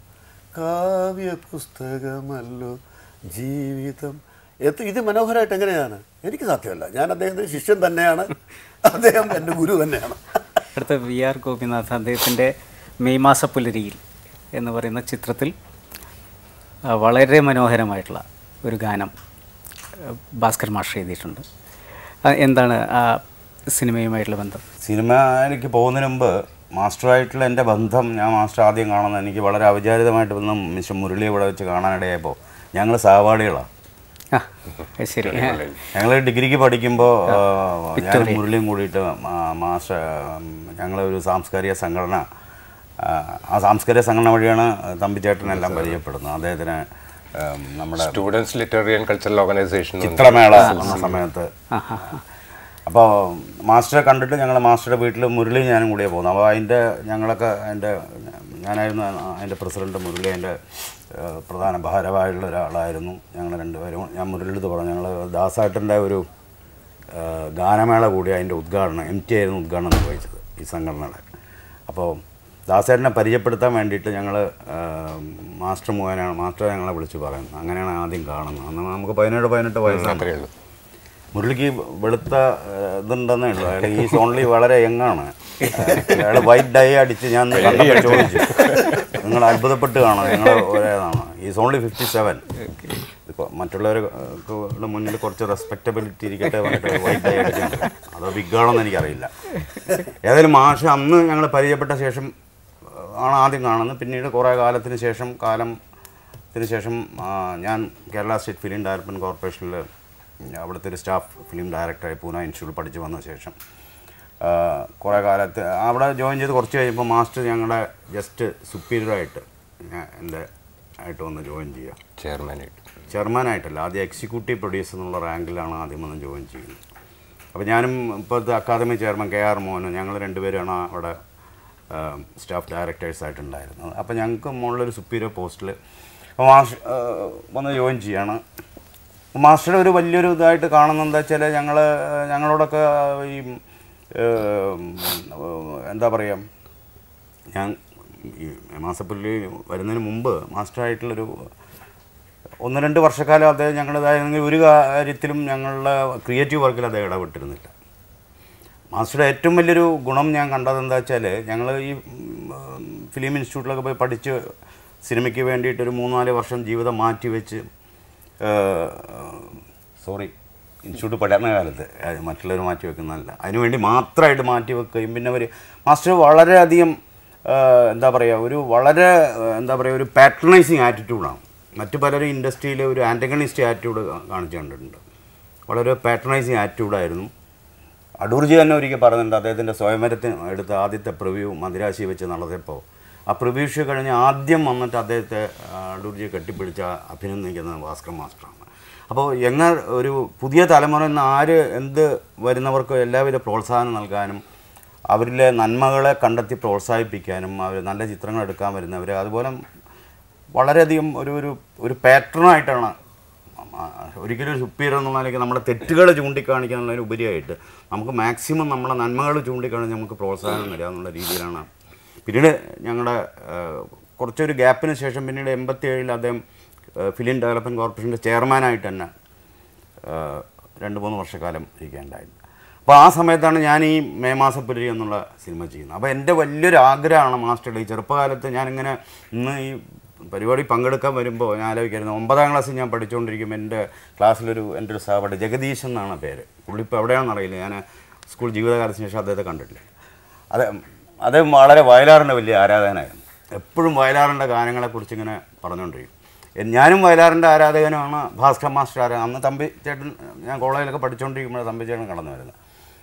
കാവ്യ പുസ്തകമല്ലോ ജീവിതം എത്ര ഇത് മനോഹരമായിട്ട് എങ്ങനെയാണ് എനിക്ക് സാധ്യമല്ല ഞാൻ അദ്ദേഹത്തിൻ്റെ ശിഷ്യൻ തന്നെയാണ് അദ്ദേഹം എൻ്റെ ഗുരു തന്നെയാണ് അടുത്ത വി ആർ ഗോപിനാഥ് അദ്ദേഹത്തിൻ്റെ മെയ് മാസ പുലരിയിൽ എന്ന് പറയുന്ന ചിത്രത്തിൽ ആ, വളരെ മനോഹരമായിട്ടുള്ള ഒരു ഗാനം ആ, ഭാസ്കർ മാഷ് എഴുതിയിട്ടുണ്ട് ആ, എന്താണ് ആ സിനിമയുമായിട്ടുള്ള ബന്ധം സിനിമയിലേക്ക് പോകുന്നതിന് മുമ്പ് മാസ്റ്ററായിട്ടുള്ള എൻ്റെ ബന്ധം ഞാൻ മാസ്റ്റർ ആദ്യം കാണുന്നത് എനിക്ക് വളരെ അവിചാരിതമായിട്ട് വന്ന് മിസ്റ്റർ മുരളി ഇവിടെ വെച്ച് കാണാനിടയായപ്പോൾ ഞങ്ങൾ സഹപാഠികളാണ് ആ അത് ശരി ആ, ഞങ്ങൾ ഡിഗ്രിക്ക് പഠിക്കുമ്പോൾ ഞാൻ മുരളിയും കൂടിയിട്ട് മാ- മാസ്റ്റർ ഞങ്ങളൊരു സാംസ്കാരിക സംഘടന ആ, ആ സാംസ്കാരിക സംഘടന വഴിയാണ് തമ്പിച്ചേട്ടനെല്ലാം പരിചയപ്പെടുന്നത് അദ്ദേഹത്തിന് ഉം, നമ്മുടെ students literary and cultural organisation Chitramela എന്ന സമയത്ത് അപ്പോൾ മാസ്റ്ററെ കണ്ടിട്ട് ഞങ്ങൾ മാസ്റ്ററുടെ വീട്ടിൽ മുരളി ഞാനും കൂടിയാണ് പോകുന്നത് അപ്പോൾ അതിൻ്റെ ഞങ്ങളൊക്കെ അതിൻ്റെ ഞാനായിരുന്നു അതിൻ്റെ പ്രസിഡന്റ് മുരളി അതിൻ്റെ ഏഹ്, പ്രധാന ഭാരവാഹിയുള്ള ഒരാളായിരുന്നു ഞങ്ങൾ രണ്ടുപേരും ഞാൻ മുരളിയുടെ പറഞ്ഞു ഞങ്ങൾ ദാസാട്ടൻ്റെ ഒരു ഏഹ്, ഗാനമേള കൂടി അതിൻ്റെ ഉദ്ഘാടനം എം ടി ആയിരുന്നു ഉദ്ഘാടനം നിർവഹിച്ചത് ഈ സംഘടനയുടെ അപ്പോൾ ദാസേട്ടനെ പരിചയപ്പെടുത്താൻ വേണ്ടിയിട്ട് ഞങ്ങൾ മാസ്റ്റർ മുഖേനയാണ് മാസ്റ്റർ ഞങ്ങളെ വിളിച്ച് പറയുന്നത് അങ്ങനെയാണ് ആദ്യം കാണുന്നത് അന്ന് നമുക്ക് പതിനേഴ് പതിനെട്ട് വയസ്സാണ് അത്രയേ ഉള്ളൂ മുരളിക്ക് വെളുത്ത ഏഹ്, ഇതുണ്ടെന്നേ ഉള്ളൂ അയാൾ ഈ സോൺലി വളരെ യങ്ങാണ് അയാൾ വൈറ്റ് ഡൈ അടിച്ച് ഞാൻ ഒന്ന് കണ്ടപ്പോൾ ചോദിച്ചു നിങ്ങൾ അത്ഭുതപ്പെട്ട് കാണാം നിങ്ങൾ ഒരേതാണ് ഈ സോൺലി ഫിഫ്റ്റി സെവൻ മറ്റുള്ളവരുടെ മുന്നിൽ കുറച്ച് റെസ്പെക്റ്റബിലിറ്റി ഇരിക്കട്ടെ പറഞ്ഞിട്ട് വൈറ്റ് ഡൈ അടിച്ചിട്ടുണ്ട് അതോ ബിഗാണെന്ന് എനിക്കറിയില്ല ഏതായാലും മാഷ് അന്ന് ഞങ്ങൾ പരിചയപ്പെട്ട ശേഷം ഏഹ്, ആണ് ആദ്യം കാണുന്നത് പിന്നീട് കുറേ കാലത്തിന് ശേഷം കാലത്തിന് ശേഷം ആ, ഞാൻ കേരള സ്റ്റേറ്റ് ഫിലിം ഡെവലപ്മെൻറ്റ് കോർപ്പറേഷനിൽ അവിടുത്തെ ഒരു സ്റ്റാഫ് ഫിലിം ഡയറക്ടറായി പൂന ഇൻസ്റ്റിറ്റ്യൂട്ട് പഠിച്ചു വന്ന ശേഷം ആ, കുറേ കാലത്ത് അവിടെ ജോയിൻ ചെയ്ത് കുറച്ച് കഴിയുമ്പോൾ മാസ്റ്റർ ഞങ്ങളുടെ ജസ്റ്റ് സുപ്പീരിയറായിട്ട് ഞാൻ എൻ്റെ ആയിട്ട് വന്ന് ജോയിൻ ചെയ്യുക ചെയർമാനായിട്ട് ചെയർമാനായിട്ടല്ല ആദ്യം എക്സിക്യൂട്ടീവ് പ്രൊഡ്യൂസർ എന്നുള്ള റാങ്കിലാണ് ആദ്യം വന്ന് ജോയിൻ ചെയ്യുന്നത് അപ്പോൾ ഞാനും ഇപ്പോഴത്തെ അക്കാദമി ചെയർമാൻ കെ ആർ മോഹനും ഞങ്ങൾ രണ്ടുപേരാണ് അവിടെ സ്റ്റാഫ് ഡയറക്ടേഴ്സായിട്ടുണ്ടായിരുന്നത് അപ്പോൾ ഞങ്ങൾക്ക് മുകളിലൊരു സുപ്പീരിയർ പോസ്റ്റിൽ അപ്പോൾ മാഷ് ആ, വന്ന് ജോയിൻ ചെയ്യാണ് മാസ്റ്ററുടെ ഒരു വലിയൊരു ഇതായിട്ട് കാണുന്നത് എന്താ വെച്ചാൽ ഞങ്ങൾ ഞങ്ങളോടൊക്കെ ഈ ഏം, എന്താ പറയുക ഞാൻ ഈ മാസപ്പുള്ളി വരുന്നതിന് മുമ്പ് മാസ്റ്ററായിട്ടുള്ളൊരു ഒന്ന് രണ്ട് വർഷക്കാലം അദ്ദേഹം ഞങ്ങളുടേതായ ഒരു കാര്യത്തിലും ഞങ്ങളുടെ ക്രിയേറ്റീവ് വർക്കിൽ അദ്ദേഹം ഇടപെട്ടിരുന്നില്ല മാസ്റ്ററുടെ ഏറ്റവും വലിയൊരു ഗുണം ഞാൻ കണ്ടത് എന്താ വെച്ചാൽ ഞങ്ങൾ ഈ ഉം, ഫിലിം ഇൻസ്റ്റിറ്റ്യൂട്ടിലൊക്കെ പോയി പഠിച്ച് സിനിമയ്ക്ക് വേണ്ടിയിട്ട് ഒരു മൂന്നാല് വർഷം ജീവിതം മാറ്റി വെച്ച് സോറി ഇൻസ്റ്റിറ്റ്യൂട്ട് പഠന കാലത്ത് അത് മറ്റുള്ളവർ മാറ്റി വെക്കുന്നതല്ല അതിനുവേണ്ടി മാത്രമായിട്ട് മാറ്റി വെക്കുകയും പിന്നെ അവർ മാസ്റ്റർ വളരെയധികം ആ, എന്താ പറയുക ഒരു വളരെ ആ, എന്താ പറയുക ഒരു പാട്രണൈസിങ് ആറ്റിറ്റ്യൂഡാണ് മറ്റു പലരും ഇൻഡസ്ട്രിയിൽ ഒരു ആൻറ്റഗണിസ്റ്റ് ആറ്റിറ്റ്യൂഡ് കാണിച്ചു കണ്ടിട്ടുണ്ട് വളരെ പാട്രണൈസിങ് ആറ്റിറ്റ്യൂഡായിരുന്നു അടൂർജി തന്നെ ഒരിക്കൽ പറഞ്ഞിട്ടുണ്ട് അദ്ദേഹത്തിൻ്റെ സ്വയംവരത്തിന് എടുത്ത ആദ്യത്തെ പ്രിവ്യൂ മദിരാശി വെച്ച് നടത്തിയപ്പോൾ ആ പ്രിവ്യൂ ഷോ കഴിഞ്ഞ് ആദ്യം വന്നിട്ട് അദ്ദേഹത്തെ ആ, അടൂർജിയെ കെട്ടിപ്പിടിച്ച അഭിനന്ദിക്കുന്നത് ഭാസ്കർ മാസ്റ്ററാണ് അപ്പോൾ എങ്ങ ഒരു പുതിയ തലമുറ നിന്ന് ആര് എന്ത് വരുന്നവർക്കും എല്ലാവിധ പ്രോത്സാഹനം നൽകാനും അവരിലെ നന്മകളെ കണ്ടെത്തി പ്രോത്സാഹിപ്പിക്കാനും അവർ നല്ല ചിത്രങ്ങൾ എടുക്കാൻ വരുന്നവർ അതുപോലെ വളരെയധികം ഒരു ഒരു ഒരു പാറ്റേണായിട്ടാണ് ഒരിക്കലും ഒരു സുപ്പീരിയർ എന്നുള്ള നിലയ്ക്ക് നമ്മുടെ തെറ്റുകൾ ചൂണ്ടിക്കാണിക്കാനുള്ളതിന് ഉപരിയായിട്ട് നമുക്ക് മാക്സിമം നമ്മളെ നന്മകൾ ചൂണ്ടിക്കാണിച്ച് നമുക്ക് പ്രോത്സാഹനം തരിക എന്നുള്ള രീതിയിലാണ് പിന്നീട് ഞങ്ങളുടെ ഏഹ്, കുറച്ചൊരു ഗ്യാപ്പിന് ശേഷം പിന്നീട് എൺപത്തി ഏഴിൽ അദ്ദേഹം ഏഹ്, ഫിലിം ഡെവലപ്മെൻറ്റ് കോർപ്പറേഷൻ്റെ ചെയർമാനായിട്ട് തന്നെ ഏഹ്, രണ്ട് മൂന്ന് വർഷക്കാലം ഇരിക്കുകയുണ്ടായിരുന്നു അപ്പോൾ ആ സമയത്താണ് ഞാൻ ഈ മേ മാസപ്പുലരി എന്നുള്ള സിനിമ ചെയ്യുന്നത് അപ്പോൾ എൻ്റെ വലിയൊരു ആഗ്രഹമാണ് മാസ്റ്ററുടെ ഈ ചെറുപ്പകാലത്ത് ഞാനിങ്ങനെ ഇന്ന് ഈ പരിപാടി പങ്കെടുക്കാൻ വരുമ്പോൾ ഞാൻ ആലോചിക്കായിരുന്നു ഒമ്പതാം ക്ലാസ്സിൽ ഞാൻ പഠിച്ചുകൊണ്ടിരിക്കുമ്പോൾ എൻ്റെ ക്ലാസ്സിലൊരു എൻ്റെ ഒരു സഹപാഠി ജഗദീശൻ എന്നാണ് പേര് പുള്ളി ഇപ്പോൾ എവിടെയാണെന്ന് അറിയില്ല ഞാൻ സ്കൂൾ ജീവിതകാലത്തിന് ശേഷം അദ്ദേഹത്തെ കണ്ടിട്ടില്ല അത് അദ്ദേഹം വളരെ വയലാറിൻ്റെ വലിയ ആരാധകനായിരുന്നു എപ്പോഴും വയലാറിൻ്റെ ഗാനങ്ങളെക്കുറിച്ച് ഇങ്ങനെ പറഞ്ഞുകൊണ്ടിരിക്കും എൻ- ഞാനും വയലാറിൻ്റെ ആരാധകനാണ് ഭാസ്കർ മാസ്റ്റർ ആരാ അന്ന് തമ്പി ചേട്ടൻ ഞാൻ കോളേജിലൊക്കെ പഠിച്ചുകൊണ്ടിരിക്കുമ്പോൾ തമ്പി ചേട്ടൻ കടന്നു വരുന്നത്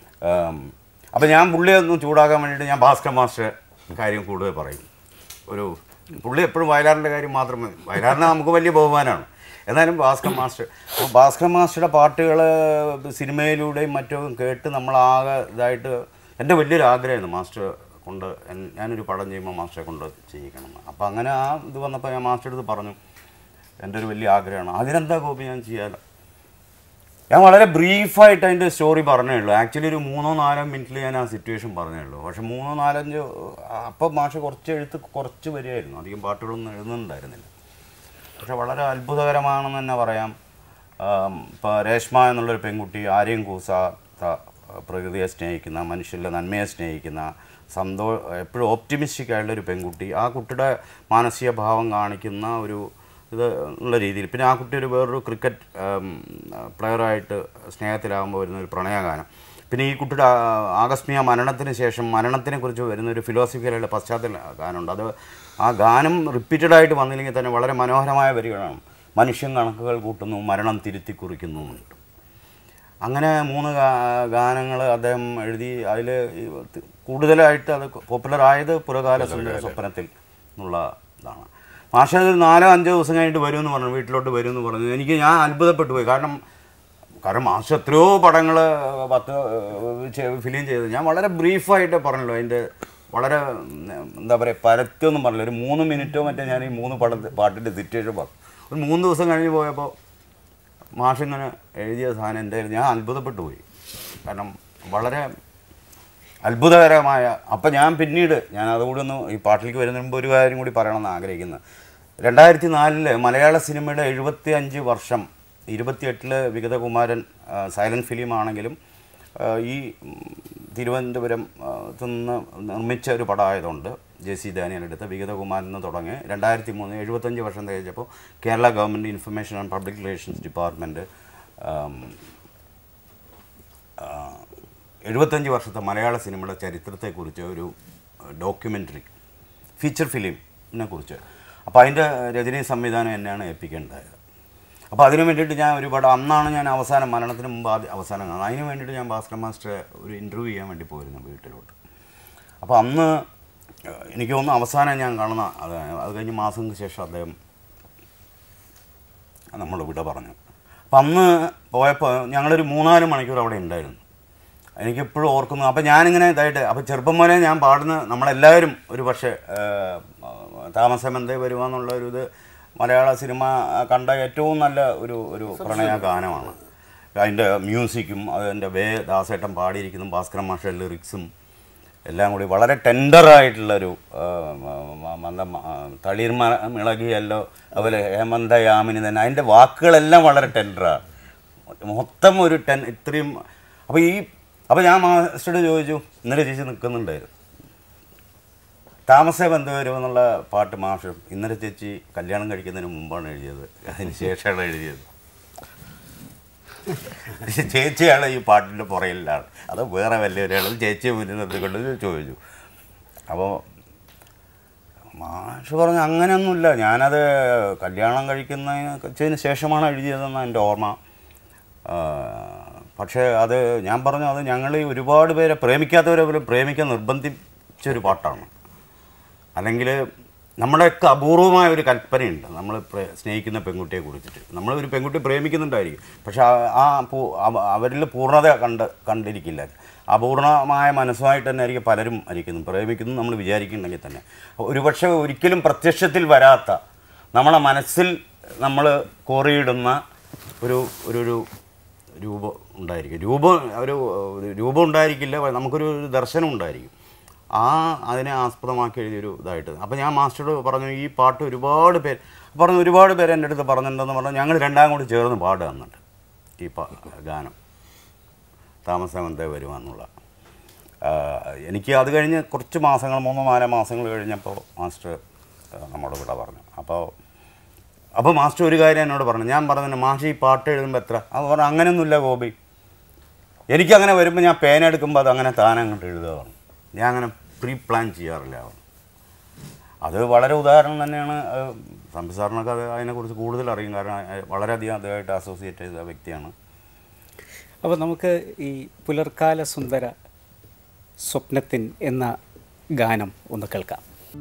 അപ്പോൾ ഞാൻ പുള്ളിയെ ഒന്ന് ചൂടാക്കാൻ വേണ്ടിയിട്ട് ഞാൻ ഭാസ്കർ മാസ്റ്റർ കാര്യം കൂടുതൽ പറയും ഒരു പുള്ളി എപ്പോഴും വയലാറിൻ്റെ കാര്യം മാത്രം മതി വയലാറിനെ നമുക്ക് വലിയ ബഹുമാനമാണ് എന്നാലും ഭാസ്കർ മാസ്റ്റർ അപ്പോൾ ഭാസ്കർ മാസ്റ്ററുടെ പാട്ടുകൾ സിനിമയിലൂടെയും മറ്റും കേട്ട് നമ്മളാകെ ഇതായിട്ട് എൻ്റെ വലിയൊരു ആഗ്രഹമായിരുന്നു മാസ്റ്റർ കൊണ്ട് എൻ- ഞാനൊരു പടം ചെയ്യുമ്പോൾ മാസ്റ്ററെ കൊണ്ട് ചെയ്യിക്കണം എന്ന്. അപ്പോൾ അങ്ങനെ ആ ഇത് വന്നപ്പോൾ ഞാൻ മാസ്റ്റർ അടുത്ത് പറഞ്ഞു എൻ്റെ ഒരു വലിയ ആഗ്രഹമാണ് അതിനെന്താ കോപ്പി ഞാൻ ചെയ്യാലോ ഞാൻ വളരെ ബ്രീഫായിട്ട് അതിൻ്റെ സ്റ്റോറി പറഞ്ഞേ ഉള്ളൂ ആക്ച്വലി ഒരു മൂന്നോ നാലോ മിനിറ്റിൽ ഞാൻ ആ സിറ്റുവേഷൻ പറഞ്ഞേ ഉള്ളൂ പക്ഷെ മൂന്നോ നാലഞ്ചോ അപ്പം മാഷ് കുറച്ച് എഴുത്ത് കുറച്ച് വരികയായിരുന്നു അധികം പാട്ടുകളൊന്നും എഴുതുന്നുണ്ടായിരുന്നില്ല പക്ഷെ വളരെ അത്ഭുതകരമാണെന്ന് തന്നെ പറയാം ഇപ്പോൾ രേഷ്മ എന്നുള്ളൊരു പെൺകുട്ടി ആരെയും കൂസാത്ത പ്രകൃതിയെ സ്നേഹിക്കുന്ന മനുഷ്യരുടെ നന്മയെ സ്നേഹിക്കുന്ന സന്തോ എപ്പോഴും ഓപ്റ്റിമിസ്റ്റിക് ആയിട്ടുള്ള ഒരു പെൺകുട്ടി ആ കുട്ടിയുടെ മാനസിക ഭാവം കാണിക്കുന്ന ഒരു ഇത് ഉള്ള രീതിയിൽ പിന്നെ ആ കുട്ടി ഒരു വേറൊരു ക്രിക്കറ്റ് പ്ലെയറായിട്ട് സ്നേഹത്തിലാകുമ്പോൾ വരുന്ന ഒരു പ്രണയഗാനം പിന്നെ ഈ കുട്ടിയുടെ ആ- ആകസ്മിക മരണത്തിന് ശേഷം മരണത്തിനെ കുറിച്ച് വരുന്ന ഒരു ഫിലോസഫിയിലുള്ള പശ്ചാത്തല ഗാനമുണ്ട് അത് ആ ഗാനം റിപ്പീറ്റഡ് ആയിട്ട് വന്നില്ലെങ്കിൽ തന്നെ വളരെ മനോഹരമായ വരികളാണ് മനുഷ്യൻ കണക്കുകൾ കൂട്ടുന്നു മരണം തിരുത്തി കുറിക്കുന്നു എന്നുണ്ട് അങ്ങനെ മൂന്ന് ഗാനങ്ങൾ അദ്ദേഹം എഴുതി അതിൽ കൂടുതലായിട്ട് അത് പോപ്പുലർ ആയത് പുറകാല സുന്ദര സ്വപ്നത്തിൽ എന്നുള്ള ഇതാണ് മാഷ ഒരു നാലോ അഞ്ചോ ദിവസം കഴിഞ്ഞിട്ട് വരുമെന്ന് പറഞ്ഞു വീട്ടിലോട്ട് വരുമെന്ന് പറഞ്ഞു എനിക്ക് ഞാൻ അത്ഭുതപ്പെട്ടു പോയി കാരണം കാരണം മാഷ എത്രയോ പടങ്ങൾ പത്ത് ഫിലിം ചെയ്തത് ഞാൻ വളരെ ബ്രീഫായിട്ട് പറഞ്ഞല്ലോ അതിൻ്റെ വളരെ ഉം, എന്താ പറയുക പരത്തൊന്നും പറഞ്ഞില്ല ഒരു മൂന്ന് മിനിറ്റോ മറ്റോ ഞാൻ ഈ മൂന്ന് പടത്ത് പാട്ടിൻ്റെ സിറ്റുവേഷൻ പറഞ്ഞു ഒരു മൂന്ന് ദിവസം കഴിഞ്ഞ് പോയപ്പോൾ മാഷിങ്ങനെ എഴുതിയ സാധനം എൻ്റെ കയ്യിൽ ഞാൻ അത്ഭുതപ്പെട്ടു പോയി കാരണം വളരെ അത്ഭുതകരമായ അപ്പം ഞാൻ പിന്നീട് ഞാൻ അതുകൂടി ഒന്ന് ഈ പാട്ടിലേക്ക് വരുന്നതിന് മുമ്പ് ഒരു കാര്യം കൂടി പറയണമെന്ന് ആഗ്രഹിക്കുന്നത് രണ്ടായിരത്തി നാലില് മലയാള സിനിമയുടെ എഴുപത്തി അഞ്ച് വർഷം ഇരുപത്തിയെട്ടില് വിഗതകുമാരൻ സൈലൻറ്റ് ഫിലിം ആണെങ്കിലും ആ, ഈ ഉം, തിരുവനന്തപുരം ആ, നിന്ന് നിർമ്മിച്ച ഒരു പടമായതുകൊണ്ട് ജെ സി ഡാനിയൽ എടുത്ത വിഗതകുമാരൻ എന്ന് തുടങ്ങി രണ്ടായിരത്തി മൂന്ന് എഴുപത്തഞ്ച് വർഷം തികച്ചപ്പോൾ Kerala government information and public relations department എഴുപത്തഞ്ച് വർഷത്തെ മലയാള സിനിമയുടെ ചരിത്രത്തെക്കുറിച്ച് ഒരു ഡോക്യുമെൻ്ററി ഫീച്ചർ ഫിലിമിനെ കുറിച്ച് അപ്പോൾ അതിൻ്റെ രചനയും സംവിധാനം എന്നെയാണ് ഏൽപ്പിക്കേണ്ടത് അപ്പോൾ അതിന് വേണ്ടിയിട്ട് ഞാൻ ഒരുപാട് അന്നാണ് ഞാൻ അവസാനം മരണത്തിന് മുമ്പ് ആദ്യം അവസാനം കാണുന്നത് അതിന് വേണ്ടിയിട്ട് ഞാൻ ഭാസ്കർ മാസ്റ്ററെ ഒരു ഇൻ്റർവ്യൂ ചെയ്യാൻ വേണ്ടി പോയിരുന്നു വീട്ടിലോട്ട് അപ്പോൾ അന്ന് ഏഹ്, എനിക്ക് തോന്നുന്നു അവസാനം ഞാൻ കാണുന്ന അത് അത് കഴിഞ്ഞ് മാസങ്ങൾക്ക് ശേഷം അദ്ദേഹം നമ്മൾ വിട പറഞ്ഞു അപ്പം അന്ന് പോയപ്പോൾ ഞങ്ങളൊരു മൂന്നാല് മണിക്കൂർ അവിടെ ഉണ്ടായിരുന്നു എനിക്കെപ്പോഴും ഓർക്കുന്നു അപ്പം ഞാനിങ്ങനെ ഇതായിട്ട് അപ്പം ചെറുപ്പം മുതലേ ഞാൻ പാടുന്ന നമ്മളെല്ലാവരും ഒരു പക്ഷേ താമസം എന്തേ വരുവാന്നുള്ള ഒരു ഇത് മലയാള സിനിമ കണ്ട ഏറ്റവും നല്ല ഒരു ഒരു പ്രണയ ഗാനമാണ് അതിൻ്റെ മ്യൂസിക്കും അതിൻ്റെ വേ ദാസേട്ടൻ പാടിയിരിക്കുന്നതും ഭാസ്കരൻ മാഷ ലിറിക്സും എല്ലാം കൂടി വളരെ ടെൻഡറായിട്ടുള്ളൊരു മന്ദം തളിർമ മിളകിയല്ലോ അതുപോലെ ഹേമന്തയാമിനി തന്നെ അതിൻ്റെ വാക്കുകളെല്ലാം വളരെ ടെൻഡറാണ് മൊത്തം ഒരു ടെൻ ഇത്രയും അപ്പോൾ ഈ അപ്പോൾ ഞാൻ മാസ്റ്ററോട് ചോദിച്ചു ഇന്നലെ ചേച്ചി നിൽക്കുന്നുണ്ടായിരുന്നു താമസ ബന്ധവരും എന്നുള്ള പാട്ട് മാഷ് ഇന്നലെ ചേച്ചി കല്യാണം കഴിക്കുന്നതിന് മുമ്പാണ് എഴുതിയത് അതിന് ശേഷമാണ് എഴുതിയത് ചേച്ചിയാണ് ഈ പാട്ടിൻ്റെ പുറയിലാണ് അത് വേറെ വലിയൊരാളും ചേച്ചിയെ മുന്നിൽ നിർത്തിക്കൊണ്ട് ചോദിച്ചു അപ്പോൾ മാഷ് പറഞ്ഞു അങ്ങനെയൊന്നുമില്ല ഞാനത് കല്യാണം കഴിക്കുന്നതിന് ശേഷമാണ് എഴുതിയതെന്ന് എൻ്റെ ഓർമ്മ ആ, പക്ഷേ അത് ഞാൻ പറഞ്ഞു അത് ഞങ്ങൾ ഈ ഒരുപാട് പേരെ പ്രേമിക്കാത്തവരെ പോലും പ്രേമിക്കാൻ നിർബന്ധിച്ചൊരു പാട്ടാണ് അല്ലെങ്കിൽ നമ്മുടെയൊക്കെ അപൂർവമായ ഒരു കൽപ്പനയുണ്ട് നമ്മൾ പ്ര- സ്നേഹിക്കുന്ന പെൺകുട്ടിയെ കുറിച്ചിട്ട് നമ്മൾ ഒരു പെൺകുട്ടി പ്രേമിക്കുന്നുണ്ടായിരിക്കും പക്ഷെ ആ- ആ പൂ- അവ- അവരിൽ പൂർണ്ണത കണ്ട് കണ്ടിരിക്കില്ല അപൂർണമായ മനസ്സുമായിട്ട് തന്നെ ആയിരിക്കും പലരും ആയിരിക്കുന്നു പ്രേമിക്കുന്നു നമ്മൾ വിചാരിക്കുന്നുണ്ടെങ്കിൽ തന്നെ ഒരുപക്ഷെ ഒരിക്കലും പ്രത്യക്ഷത്തിൽ വരാത്ത നമ്മളെ മനസ്സിൽ നമ്മൾ കോറിയിടുന്ന ഒരു ഒരു ഒരു രൂപം ഉണ്ടായിരിക്കും രൂപം ഒരു ഒരു രൂപം ഉണ്ടായിരിക്കില്ല നമുക്കൊരു ഒരു ദർശനം ഉണ്ടായിരിക്കും ആ അതിനെ ആസ്പദമാക്കി എഴുതിയൊരു ഇതായിട്ട് അപ്പോൾ ഞാൻ മാസ്റ്ററോട് പറഞ്ഞു ഈ പാട്ട് ഒരുപാട് പേര് പറഞ്ഞു ഒരുപാട് പേര് എൻ്റെ അടുത്ത് പറഞ്ഞിട്ടുണ്ടെന്ന് പറഞ്ഞാൽ ഞങ്ങൾ രണ്ടാം കൂടി ചേർന്ന് പാടുക എന്നിട്ട് ഈ പാ ഗാനം താമസമെന്തേ വരുമെന്നുള്ള ആ, എനിക്ക് അത് കഴിഞ്ഞ് കുറച്ച് മാസങ്ങൾ മൂന്നോ നാലോ മാസങ്ങൾ കഴിഞ്ഞപ്പോൾ മാസ്റ്റർ ആ, നമ്മോട് വിട പറഞ്ഞു അപ്പോൾ അപ്പോൾ മാസ്റ്റർ ഒരു കാര്യം എന്നോട് പറഞ്ഞു ഞാൻ പറഞ്ഞു മാഷ് ഈ പാട്ട് എഴുതുമ്പോൾ എത്ര അപ്പോൾ പറഞ്ഞു അങ്ങനെയൊന്നുമില്ല ഗോപി എനിക്കങ്ങനെ വരുമ്പോൾ ഞാൻ പേന എടുക്കുമ്പോൾ അത് അങ്ങനെ താനെ അങ്ങോട്ട് എഴുതുകയാണ് ഞാൻ അങ്ങനെ പ്രീ പ്ലാൻ ചെയ്യാറില്ല അവൻ അത് വളരെ ഉദാഹരണം തന്നെയാണ് ഏഹ്, തമ്പി സാറിനൊക്കെ അത് അതിനെക്കുറിച്ച് കൂടുതൽ അറിയും കാരണം അഹ് വളരെയധികം അതുമായിട്ട് അസോസിയേറ്റ് ചെയ്ത വ്യക്തിയാണ് അപ്പോൾ നമുക്ക് ഈ പുലർക്കാല സുന്ദര സ്വപ്നത്തിൻ എന്ന ഗാനം ഒന്ന് കേൾക്കാം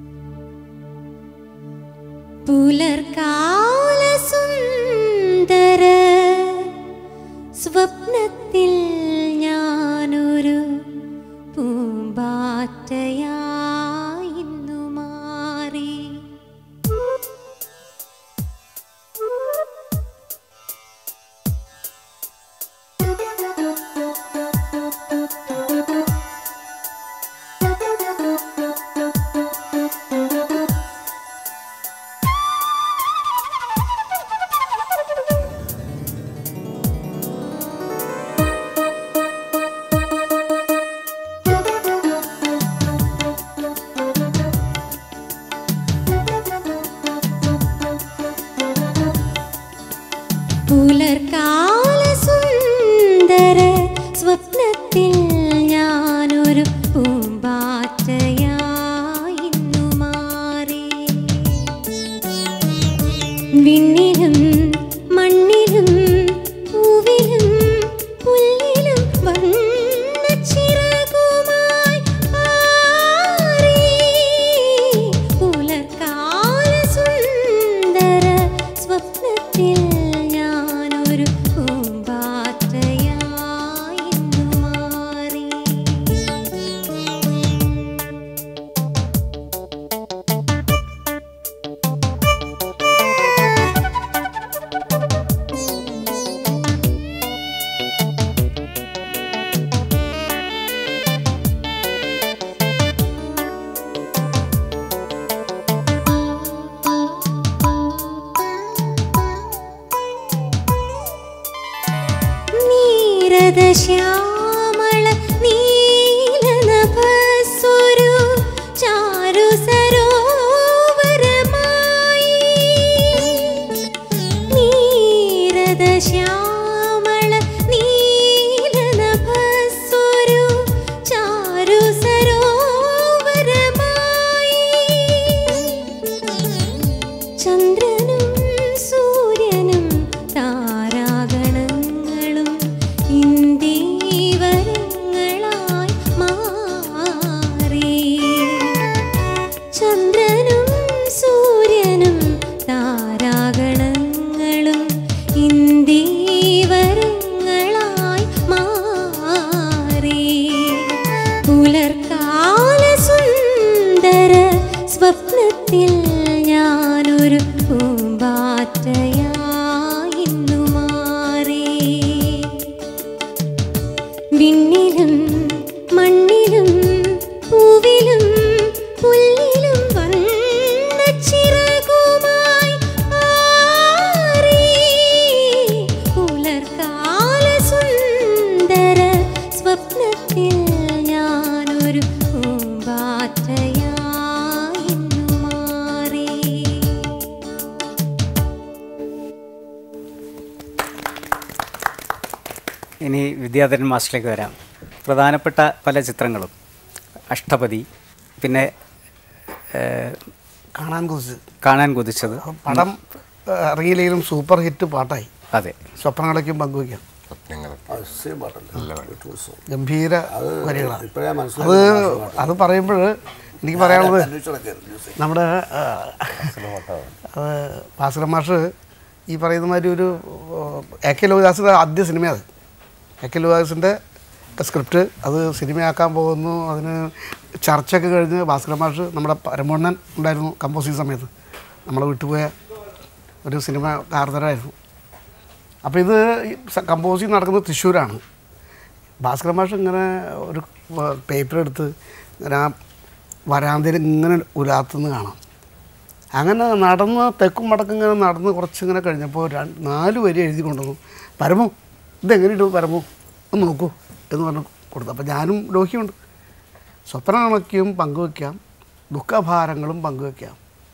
പുലർകാല സുന്ദര സ്വപ്നത്തിൽ ഞാനൊരു പൂമ്പാറ്റയായിന്നു മാറി പുലർകാല സുന്ദര സ്വപ്നത്തിൽ ഞാനൊരു പൂമ്പാറ്റയായിന്നു മാറി വിണ്ണിലും മണ്ണിലും പൂവിലും പുല്ലിലും വർണ്ണച്ചിറകുമായി പാറി. പുലർകാല സുന്ദര സ്വപ്നത്തിൽ ഞാനൊരു പൂമ്പാറ്റയായിന്നു മാറി നീരദശ്യാമള നീലനഭസ്വരു ചാരു സരോവരമായി നീരദശ്യാമള നീലനഭസ്വരു ചാരു സരോവരമായി ചന്ദ്രനും സൂര്യനും താരാഗണങ്ങളും ഇന്ദീവരങ്ങളായി മാറി ചന്ദ്രനും സൂര്യനും താരാഗണങ്ങളും ഇന്ദീവരങ്ങളായി മാറി പുലർകാല സുന്ദര സ്വപ്നത്തിൽ ഞാനൊരു പൂമ്പാറ്റയായിന്നു മാറി വിണ്ണിലും മണ്ണിലും പൂവിലും പുല്ലിലും വർണ്ണച്ചിറകുമായി പാറി. പുലർകാല സുന്ദര സ്വപ്നത്തിൽ ഞാനൊരു പൂമ്പാറ്റയായിന്നു മാറി ഇനി വിദ്യാധരൻ മാസ്റ്ററിലേക്ക് വരാം പ്രധാനപ്പെട്ട പല ചിത്രങ്ങളും അഷ്ടപതി പിന്നെ ഏഹ്, കാണാൻ കുറിച്ച് കാണാൻ കൊതിച്ചത് പടം ഇറങ്ങിയില്ലെങ്കിലും സൂപ്പർ ഹിറ്റ് പാട്ടായി അതെ സ്വപ്നങ്ങളൊക്കെയും പങ്കുവയ്ക്കാം സെയിം പാട്ടല്ല Beautiful song. ഗംഭീര വരികളാണ് ഇപ്പോഴേ അത് മനസ്സിലായി അത് പറയുമ്പോൾ എനിക്ക് പറയാനുള്ളത് അന്വേഷിച്ച് നടക്കുകയായിരുന്നു ന്യൂസ് നമ്മുടെ ആ, അത് ഭാസ്കരൻ മാഷ് ഈ പറയുന്ന മാതിരി ഒരു എ കെ ലോഹിദാസിൻ്റെ ആദ്യ സിനിമ അത് എ കെ ലോഹിദാസിൻ്റെ സ്ക്രിപ്റ്റ് അത് സിനിമയാക്കാൻ പോകുന്നു അതിന് ചർച്ചയൊക്കെ കഴിഞ്ഞ് ഭാസ്കരൻ മാഷ് നമ്മുടെ പരമോണ്ണൻ ഉണ്ടായിരുന്നു കമ്പോസിങ് സമയത്ത് നമ്മളെ വിട്ടുപോയ ഒരു സിനിമ കാർത്തരായിരുന്നു അപ്പോൾ ഇത് കമ്പോസിങ് നടക്കുന്നത് തൃശ്ശൂരാണ് ഭാസ്കര മാഷ് ഇങ്ങനെ ഒരു പേപ്പർ എടുത്ത് ഇങ്ങനെ ആ വരാന്തയിൽ ഇങ്ങനെ ഉലാത്തുനിന്ന് കാണാം അങ്ങനെ നടന്ന് തെക്കും വടക്കും ഇങ്ങനെ നടന്ന് കുറച്ച് ഇങ്ങനെ കഴിഞ്ഞപ്പോൾ രണ്ട് നാല് വരി എഴുതി കൊണ്ടുവന്നു പരമു ഇതെങ്ങനെ ഇട്ടു പരമു ഒന്ന് നോക്കൂ എന്ന് പറഞ്ഞ് കൊടുത്തു അപ്പോൾ ഞാനും ലോഹിയുണ്ട് സ്വപ്നകണക്കും പങ്കുവയ്ക്കാം ദുഃഖഭാരങ്ങളും പങ്കുവയ്ക്കാം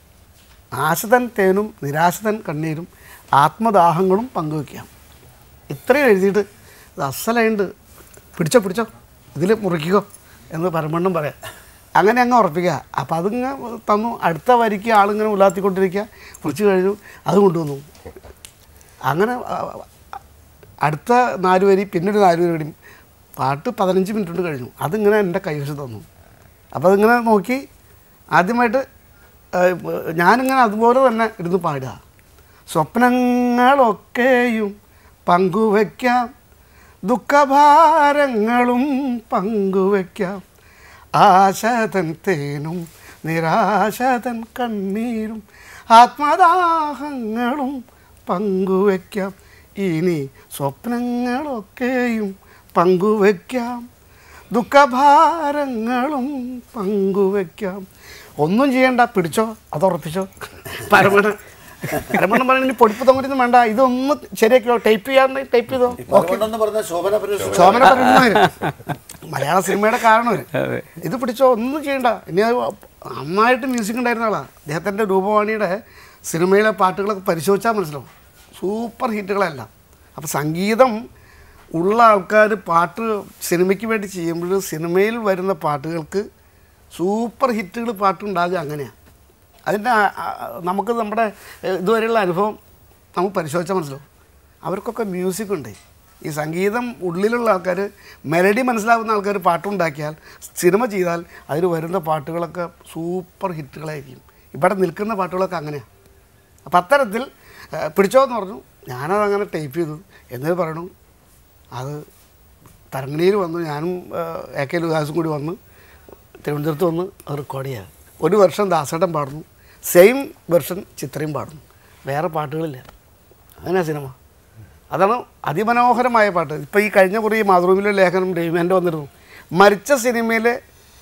ആശതൻ തേനും നിരാശതൻ കണ്ണീരും ആത്മദാഹങ്ങളും പങ്കുവയ്ക്കാം ഇത്രയും എഴുതിയിട്ട് ഇത് അസലായിട്ട് പിടിച്ചോ പിടിച്ചോ ഇതിൽ മുറിക്കുക എന്ന് പരമണ്ണം പറയാം അങ്ങനെ അങ്ങ് ഉറപ്പിക്കുക അപ്പോൾ അതിങ്ങ് തന്നു അടുത്ത വരിക്ക് ആളിങ്ങനെ ഉലാത്തിക്കൊണ്ടിരിക്കുക മുറിച്ച് കഴിഞ്ഞു അത് കൊണ്ടുവന്നു അങ്ങനെ ആ, അടുത്ത നാല് വരി പിന്നൊരു നാല് വരി കൂടി പാട്ട് പതിനഞ്ച് മിനിറ്റ് കൊണ്ട് കഴിഞ്ഞു അതിങ്ങനെ എൻ്റെ കൈവശം തന്നു അപ്പോൾ അതിങ്ങനെ നോക്കി ആദ്യമായിട്ട് ആ, ഞാനിങ്ങനെ അതുപോലെ തന്നെ ഇരുന്ന് പാടുക സ്വപ്നങ്ങളൊക്കെയും പങ്കുവയ്ക്കാം ദുഃഖഭാരങ്ങളും പങ്കുവയ്ക്കാം ആശതൻ തേനും നിരാശതൻ കണ്ണീരും ആത്മദാഹങ്ങളും പങ്കുവയ്ക്കാം ഇനി സ്വപ്നങ്ങളൊക്കെയും പങ്കുവയ്ക്കാം ദുഃഖഭാരങ്ങളും പങ്കുവയ്ക്കാം ഒന്നും ചെയ്യണ്ട പിടിച്ചോ അതുറപ്പിച്ചോ പരമണ പരമണ്ണം പറയുന്നത് പൊടിപ്പ് തൊങ്ങരുന്നും വേണ്ട ഇതൊന്ന് ശരിയാക്കിയോ ടൈപ്പ് ചെയ്യാൻ ടൈപ്പ് ചെയ്തോ പരമണ്ണെന്ന് പറഞ്ഞ ശോഭന പരമേശ്വരൻ ശോഭന പറയുന്നവര് മലയാള സിനിമയുടെ കാരണവര് ഇത് പിടിച്ചോ ഒന്നും ചെയ്യണ്ട ഇനി അത് നന്നായിട്ട് മ്യൂസിക് ഉണ്ടായിരുന്ന ആളാണ് അദ്ദേഹത്തിൻ്റെ രൂപവാണിയുടെ സിനിമയിലെ പാട്ടുകളൊക്കെ പരിശോധിച്ചാൽ മനസ്സിലാവും സൂപ്പർ ഹിറ്റുകളെല്ലാം അപ്പോൾ സംഗീതം ഉള്ള ആൾക്കാർ പാട്ട് സിനിമയ്ക്ക് വേണ്ടി ചെയ്യുമ്പോൾ സിനിമയിൽ വരുന്ന പാട്ടുകൾക്ക് സൂപ്പർ ഹിറ്റുകൾ പാട്ടുണ്ടാകുക അങ്ങനെയാണ് അതിൻ്റെ ആ- ആ- നമുക്ക് നമ്മുടെ ഏഹ്, ഇതുവരെയുള്ള അനുഭവം നമുക്ക് പരിശോധിച്ചാൽ മനസ്സിലാവും അവർക്കൊക്കെ മ്യൂസിക് ഉണ്ട് ഈ സംഗീതം ഉള്ളിലുള്ള ആൾക്കാർ മെലഡി മനസ്സിലാവുന്ന ആൾക്കാർ പാട്ടുണ്ടാക്കിയാൽ സിനിമ ചെയ്താൽ അതിൽ വരുന്ന പാട്ടുകളൊക്കെ സൂപ്പർ ഹിറ്റുകളായിരിക്കും ഇവിടെ നിൽക്കുന്ന പാട്ടുകളൊക്കെ അങ്ങനെയാണ് അപ്പം അത്തരത്തിൽ ഏഹ്, പിടിച്ചോ എന്ന് പറഞ്ഞു ഞാനത് അങ്ങനെ ടൈപ്പ് ചെയ്തു എന്നിട്ട് പറയണു അത് തരങ്ങണിയിൽ വന്നു ഞാനും ഏഹ്, എ കെ ലുഹാസും കൂടി വന്ന് തിരുവനന്തപുരത്ത് വന്ന് അത് റെക്കോർഡ് ചെയ്യാം ഒരു വർഷം ദാസേട്ടൻ പാടുന്നു സെയിം വെർഷൻ ചിത്രയും പാടുന്നു വേറെ പാട്ടുകളില്ല അങ്ങനെ സിനിമ അതാണ് അതിമനോഹരമായ പാട്ട് ഇപ്പോൾ ഈ കഴിഞ്ഞ കുറി മാതൃഭൂമിയിലെ ലേഖനം ഡെയ്മേൻ്റെ വന്നിരുന്നു മരിച്ച സിനിമയിലെ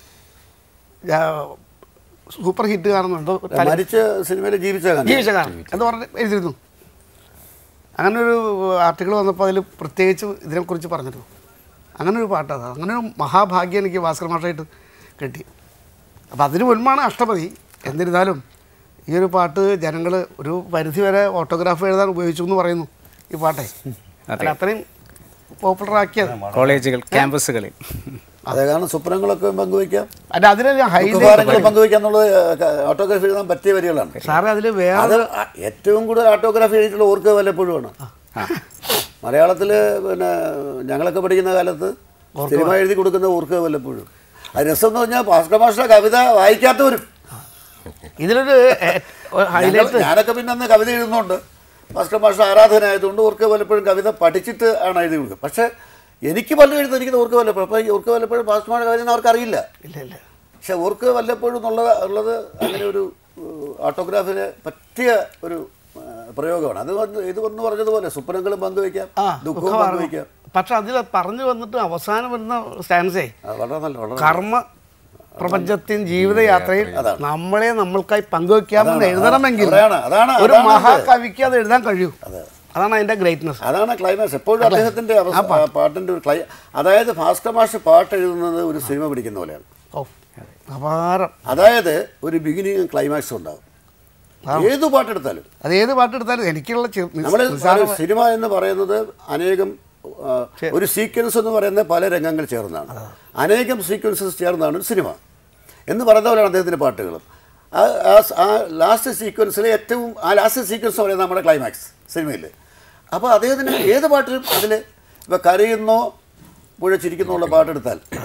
ആ, സൂപ്പർ ഹിറ്റ് കാണുന്നുണ്ടോ മരിച്ച സിനിമയിൽ ജീവിച്ച ഗാനം. ജീവിച്ച കാരണം എന്ന് പറഞ്ഞ് എഴുതിയിരുന്നു അങ്ങനെ ഒരു ആർട്ടിക്കിൾ വന്നപ്പോൾ അതിൽ പ്രത്യേകിച്ച് ഇതിനെക്കുറിച്ച് പറഞ്ഞിരുന്നു അങ്ങനെ ഒരു പാട്ടാണ് അങ്ങനെ ഒരു മഹാഭാഗ്യം എനിക്ക് ഭാസ്കർ മാഷായിട്ട് കിട്ടി അപ്പോൾ അതിന് മുൻപാണ് അഷ്ടപതി എന്നിരുന്നാലും ഈ ഒരു പാട്ട് ജനങ്ങൾ ഒരു പരിധി വരെ ഓട്ടോഗ്രാഫ് എഴുതാൻ ഉപയോഗിച്ചു എന്ന് പറയുന്നു ഈ പാട്ടെ അല്ല അത്രയും പോപ്പുലർ ആക്കിയത് കോളേജുകൾ ക്യാമ്പസുകളിൽ അതേ കാരണം സ്വപ്നങ്ങളൊക്കെ പങ്കുവയ്ക്കാം അല്ല അതിൽ ദുഃഖഭാരങ്ങൾ ഹൈലൈറ്റ് പങ്കുവയ്ക്കാം എന്നുള്ളത് ഓട്ടോഗ്രാഫി എഴുതാൻ പറ്റിയ വരികളാണ് സാറേ അതിൽ വേറെ അത് ആ- ഏറ്റവും കൂടുതൽ ഓട്ടോഗ്രാഫി എഴുതിയിട്ടുള്ള ഓർക്ക് വല്ലപ്പോഴുമാണ് മലയാളത്തിൽ പിന്നെ ഞങ്ങളൊക്കെ പഠിക്കുന്ന കാലത്ത് സിനിമ എഴുതി കൊടുക്കുന്ന ഓർക്ക് വല്ലപ്പോഴും അത് രസം എന്ന് പറഞ്ഞാൽ ഭാസ്കർ മാസ്റ്റർ കവിത വായിക്കാത്തവരും ഇതിലൊരു ഹൈലൈറ്റ് ഞങ്ങൾ- ഞാനൊക്കെ പിന്നെ അന്ന് കവിത എഴുതുന്നുണ്ട് ഭാസ്കർ മാസ്റ്റർ ആരാധനയായതുകൊണ്ട് ഓർക്ക് വല്ലപ്പോഴും കവിത പഠിച്ചിട്ട് ആണ് എഴുതി കൊടുക്കുക പക്ഷേ എനിക്ക് പലരും എഴുതുന്നത് എനിക്ക് ഓർക്ക് വല്ലപ്പോഴും അപ്പോൾ ഈ ഓർക്ക് വല്ലപ്പോഴും ഭാസ്കർ മാസ്റ്റർ കവിത അവർക്ക് അറിയില്ല ഇല്ല ഇല്ല പക്ഷെ ഓർക്ക് വല്ലപ്പോഴും എന്നുള്ളത് ഉള്ളത് അങ്ങനെ ഒരു ഓട്ടോഗ്രാഫിന് പറ്റിയ ഒരു ആ, പ്രയോഗമാണ് അത് വന്ന് ഇത് വന്ന് പറഞ്ഞതുപോലെ സ്വപ്നങ്ങളും പങ്കുവയ്ക്കാം ആ ദുഃഖവും ദുഃഖമാണ് പങ്കുവയ്ക്കാം പക്ഷെ അതിൽ പറഞ്ഞു വന്നിട്ട് അവസാനം വരുന്ന സ്റ്റാൻസേ അത് വളരെ നല്ല വളരെ നല്ല. കർമ്മ പ്രപഞ്ചത്തിൻ ജീവിതയാത്രയിൽ നമ്മളെ നമ്മൾക്കായി പങ്കുവെക്കാമെന്ന് അതാണ്, എഴുതണമെങ്കിൽ അതാണ്, അതാണ്, ഒരു അതാണ് മഹാകവിക്ക് അത് എഴുതാൻ കഴിയൂ അതാണ് അതിന്റെ ഗ്രേറ്റ്നസ് അതാണ് ക്ലൈമാക്സ് എപ്പോഴും അദ്ദേഹത്തിന്റെ അവസ്ഥ- ആ പാട്ടിന്റെ ഒരു ക്ലൈ അതായത് ഭാസ്കർ മാഷ് പാട്ട് എഴുതുന്നത് ഒരു സിനിമ പിടിക്കുന്ന പോലെയാണ് ഓ അപാരം അതായത് ഒരു ബിഗിനിങ് ക്ലൈമാക്സ് ഉണ്ടാവും ഏത് പാട്ടെടുത്താലും അത് ഏത് പാട്ടെടുത്താലും എനിക്കുള്ള ചെ- നമ്മൾ നിസ്സാര- സിനിമ എന്ന് പറയുന്നത് അനേകം ആ, ഒരു സീക്വൻസ് എന്ന് പറയുന്ന പല രംഗങ്ങൾ ചേർന്നാണ് അനേകം സീക്വൻസസ് ചേർന്നാണ് ഒരു സിനിമ എന്ന് പറയുന്ന പോലെയാണ് അദ്ദേഹത്തിൻ്റെ പാട്ടുകളും ആ ആ- ആ ലാസ്റ്റ് സീക്വൻസിലെ ഏറ്റവും ആ ലാസ്റ്റ് സീക്വൻസ് എന്ന് പറയുന്നത് നമ്മുടെ ക്ലൈമാക്സ് സിനിമയിൽ അപ്പോൾ അദ്ദേഹത്തിന് ഏത് പാട്ടിലും അതിൽ ഇപ്പോൾ കരയുന്നോ പുഴ ചിരിക്കുന്നോ ഉള്ള പാട്ടെടുത്താൽ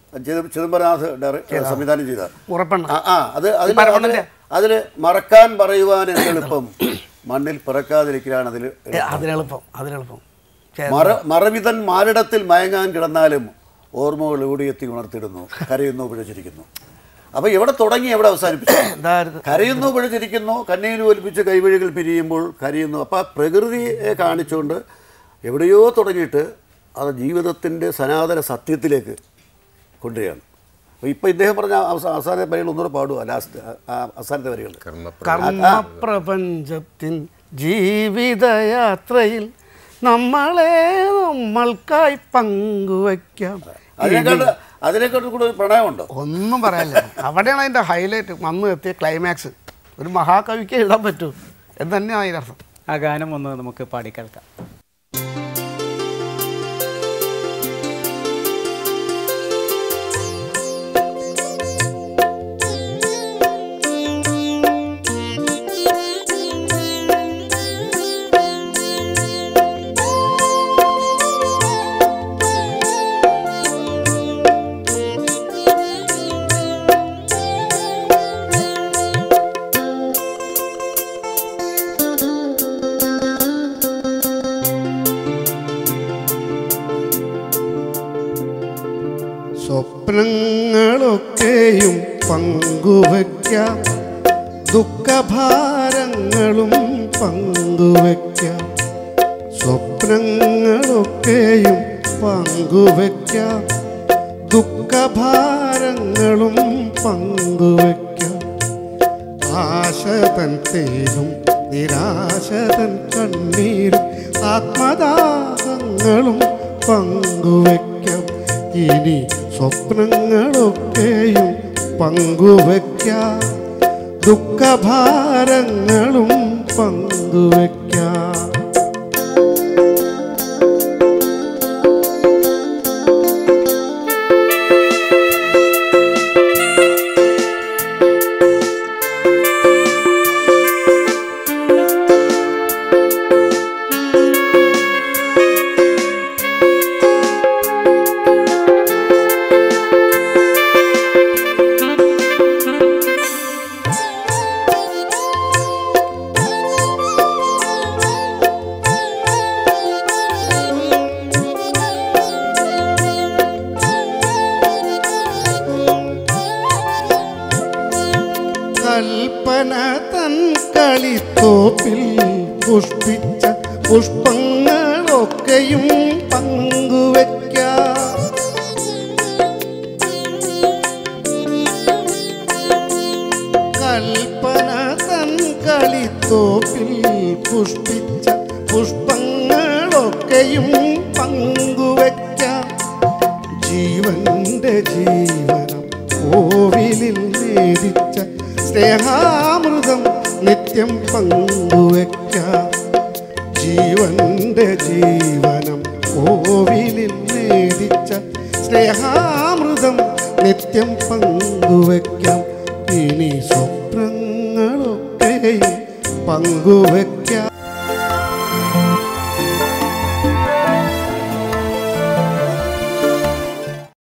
ചിദം- ചിദംബരനാഥ് ഡയറ- സംവിധാനം ചെയ്ത ഉറപ്പെണ്ണ ആ ആ അത് അതിൽ പരമണ്ണന്റെ? അതിൽ മറക്കാൻ പറയുവാൻ എളുപ്പം മണ്ണിൽ പിറക്കാതിരിക്കലാണ് അതിൽ അതിനെളുപ്പം അതിനെളുപ്പം ചേ- മറ മറവിതൻ മാരിടത്തിൽ മയങ്ങാൻ കിടന്നാലും ഓർമ്മകൾ ഓടിയെത്തി ഉണർത്തിടുന്നു കരയുന്നു പിഴച്ചിരിക്കുന്നു അപ്പോൾ എവിടെ തുടങ്ങി എവിടെ അവസാനിപ്പിച്ചു ഇതായിരുന്നു കരയുന്നു പിഴച്ചിരിക്കുന്നു കണ്ണീര് ഒലിപ്പിച്ച് കൈവഴികൾ പിരിയുമ്പോൾ കരയുന്നു അപ്പോൾ ആ പ്രകൃതിയെ കാണിച്ചുകൊണ്ട് എവിടെയോ തുടങ്ങിയിട്ട് അത് ജീവിതത്തിൻ്റെ സനാതന സത്യത്തിലേക്ക് കൊണ്ടുവരികയാണ് അപ്പോൾ ഇപ്പോൾ ഇദ്ദേഹം പറഞ്ഞ അവസാന അവസാന വരികൾ ഒന്നുകൂടെ പാടുക ലാസ്റ്റ് അവസാനത്തെ വരികൾ കർമ്മപ്രപഞ്ചത്തിൻ ജീവിതയാത്രയിൽ നമ്മളെ നമ്മൾക്കായി പങ്കുവയ്ക്കാം അതിനെക്കാട്ട് അതിനെക്കാട്ട് കൂടെ ഒരു പ്രണയമുണ്ടോ ഒന്നും പറയാനില്ല അവിടെയാണ് അതിൻ്റെ ഹൈലൈറ്റ് വന്നു എത്തിയ ക്ലൈമാക്സ് ഒരു മഹാകവിക്ക് എഴുതാൻ പറ്റൂ എന്ന് തന്നെയാണ് അതിനർത്ഥം ആ ഗാനം ഒന്ന് നമുക്ക് പാടിക്കേൾക്കാം സ്വപ്നങ്ങളൊക്കെയും പങ്കുവയ്ക്കാം ദുഃഖഭാരങ്ങളും പങ്കുവയ്ക്കാം സ്വപ്നങ്ങളൊക്കെയും പങ്കുവയ്ക്കാം ദുഃഖഭാരങ്ങളും പങ്കുവയ്ക്കാം ആശതൻ തേനും നിരാശതൻ കണ്ണീരും ആത്മദാഹങ്ങളും പങ്കുവയ്ക്കാം ഇനി സ്വപ്നങ്ങളൊക്കെയും പങ്കുവയ്ക്കാം ദുഃഖഭാരങ്ങളും പങ്കുവയ്ക്കാം കൽപ്പന തൻ കളിത്തോപ്പിൽ പുഷ്പിച്ച പുഷ്പങ്ങളൊക്കെയും പങ്കുവയ്ക്കാം കൽപ്പന തൻ കളിത്തോപ്പിൽ പുഷ്പിച്ച പുഷ്പങ്ങളൊക്കെയും പങ്കുവയ്ക്കാം ജീവന്റെ ജീവനം കോവിലിൽ നേദിച്ച സ്നേഹാമൃതം നിത്യം പങ്കുവയ്ക്കാം ജീവന്റെ ജീവനം കോവിലിൽ നേദിച്ച സ്നേഹാമൃതം നിത്യം പങ്കുവയ്ക്കാം ഇനി സ്വപ്നങ്ങളൊക്കെയും പങ്കുവയ്ക്കാം